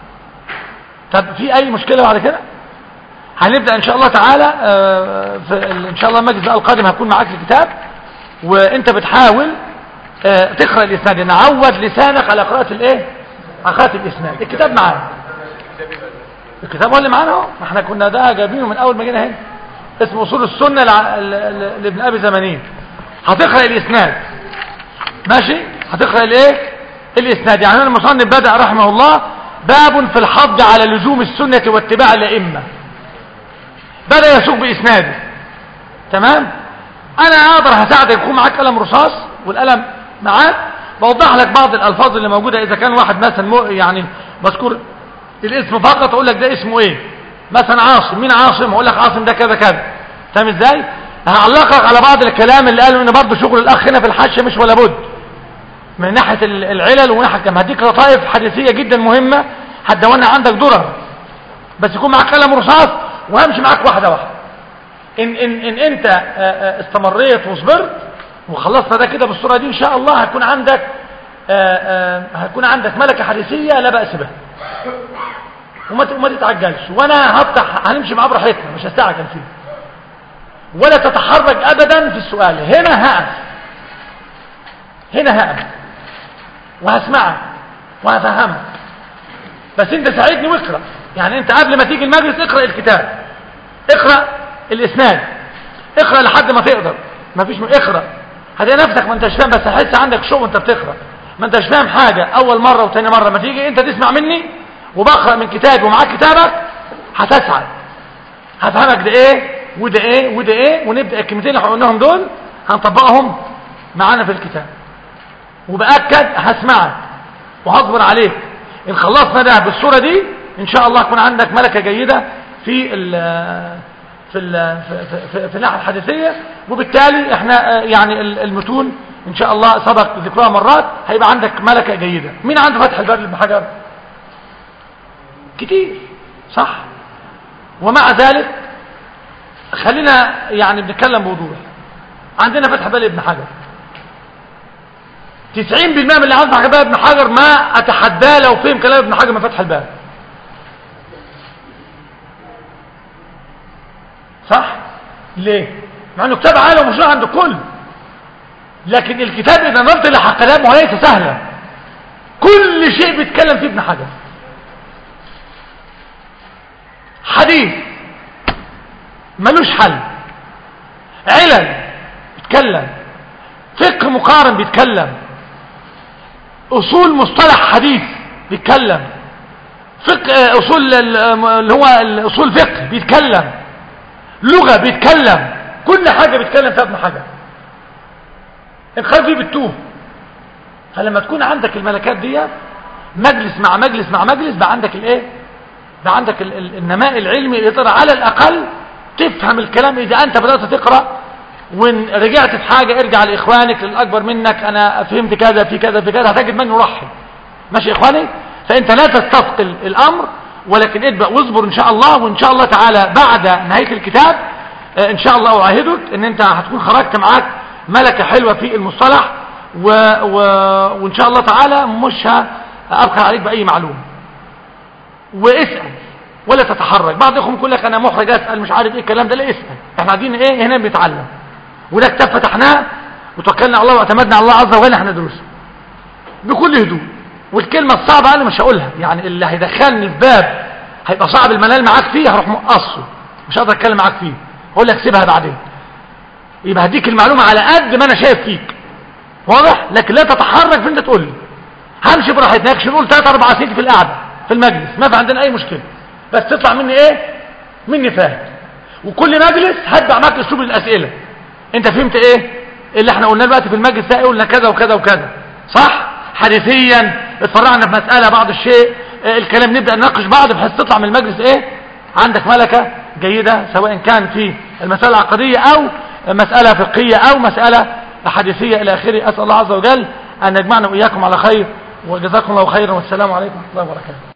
طب في اي مشكلة بعد كده هنبدأ ان شاء الله تعالى آه، في ال- ان شاء الله المجلس القادم هكون معاك الكتاب وانت بتحاول آه، تقرأ الاسناد نعود لسانك على قراءة الايه على قراءة الاسناد الكتاب معانا الكتاب هو اللي معانا اهو ما احنا كنا ده جايبينه من اول ما جينا هنا اسمه اصول السنة لع- ل- ل- لابن ابي زمانين هتقرأ الاسناد ماشي هتقرأ الايه الاسناد يعني هنا المصنف بدأ رحمه الله باب في الحض على لزوم السنة واتباع الائمة بدأ يسوق باسناده تمام انا اقدر هساعدك يكون معاك قلم رصاص والقلم معاك بوضح لك بعض الالفاظ اللي موجودة اذا كان واحد مثلا مو- يعني مذكور الاسم فقط اقول لك ده اسمه ايه مثلا عاصم مين عاصم اقول لك عاصم ده كذا كذا فاهم ازاي هعلقك على بعض الكلام اللي قالوا ان برضه شغل الاخ هنا في الحاشيه مش ولا بد من ناحيه ال- العلل ومن ناحيه كم هديك لطائف حديثيه جدا مهمه هتدونها عندك درر بس يكون معاك قلم رصاص وهمشي معاك واحده واحده ان ان ان انت آه، آه، استمريت وصبرت وخلصنا ده كده بالصوره دي ان شاء الله هيكون عندك آه، آه، هيكون عندك ملكه حديثيه لا باس بها وما ت- وما تتعجلش وانا هفتح هنمشي معاه براحتنا مش هستعجل فيه ولا تتحرك ابدا في السؤال هنا هقف هنا هقف وهسمعك وهفهمك بس انت ساعدني واقرا يعني انت قبل ما تيجي المجلس اقرا الكتاب اقرا الاسناد اقرا لحد ما تقدر ما فيش م... اقرا هتلاقي نفسك ما انتش فاهم بس هتحس عندك شوق وانت بتقرا ما انتش فاهم حاجه اول مره وثاني مره ما تيجي انت تسمع مني وبقرا من كتابي ومعاك كتابك هتسعد هفهمك ده ايه وده ايه وده ايه ونبدا الكلمتين اللي احنا قلناهم دول هنطبقهم معانا في الكتاب وباكد هسمعك وهصبر عليك ان خلصنا ده بالصوره دي ان شاء الله يكون عندك ملكه جيده في ال في ال في, في, في الناحيه الحديثيه وبالتالي احنا آه، يعني ال- المتون ان شاء الله سبق ذكرها مرات هيبقى عندك ملكه جيده مين عنده فتح الباب لابن حجر كتير صح ومع ذلك خلينا يعني بنتكلم بوضوح عندنا فتح باب ابن حجر 90% من اللي عنده فتح باب ابن حجر ما اتحداه لو فهم كلام ابن حجر من فتح الباب صح ليه مع انه كتاب عالم ومشروع عند الكل لكن الكتاب اذا نظرت الى كلامه ليس سهلا كل شيء بيتكلم فيه ابن حجر حديث ملوش حل علل بيتكلم فقه مقارن بيتكلم اصول مصطلح حديث بيتكلم فقه آه، اصول ال- آه، اللي هو الاصول فقه بيتكلم لغة بيتكلم كل حاجة بيتكلم فيها ابن حجر القلب فيه بتوه فلما تكون عندك الملكات دي مجلس مع مجلس مع مجلس بقى عندك الايه بقى عندك ال- ال- النماء العلمي اللي ترى على الاقل تفهم الكلام اذا انت بدأت تقرأ وان رجعت في حاجة ارجع لاخوانك للاكبر منك انا فهمت كذا في كذا في كذا هتجد من يرحب ماشي يا اخواني فانت لا تستثقل الامر ولكن ابدأ واصبر ان شاء الله وان شاء الله تعالى بعد نهاية الكتاب آه، ان شاء الله اعاهدك ان انت هتكون خرجت معاك ملكة حلوة في المصطلح و... و... وان شاء الله تعالى مش ابخل عليك باي معلومة واسأل ولا تتحرك بعض اخوهم يقول لك انا محرج اسأل مش عارف ايه الكلام ده لا اسأل احنا قاعدين ايه هنا بنتعلم وده كتاب فتحناه وتوكلنا على الله واعتمدنا على الله عز وجل احنا ندرسه بكل هدوء والكلمة الصعبة انا مش هقولها يعني اللي هيدخلني في باب هيبقى صعب المنال معاك فيه هروح مقصه مش هقدر اتكلم معاك فيه اقول لك سيبها بعدين يبقى هديك المعلومة على قد ما انا شايف فيك واضح لكن لا تتحرك في انت تقول لي همشي براحتنا يكشف نقول 3 4 سنين في القعده في المجلس ما في عندنا اي مشكله بس تطلع مني ايه مني فاهم وكل مجلس هتبع معاك اسلوب الاسئله انت فهمت ايه اللي احنا قلناه دلوقتي في المجلس ده قلنا كذا وكذا وكذا صح حديثيا اتفرعنا في مساله بعض الشيء اه الكلام نبدا نناقش بعض بحيث تطلع من المجلس ايه عندك ملكه جيده سواء كان في المساله العقديه او مساله فقهيه او مساله حديثيه الى اخره اسال الله عز وجل ان يجمعنا واياكم على خير وجزاكم الله خيرا والسلام عليكم ورحمه الله وبركاته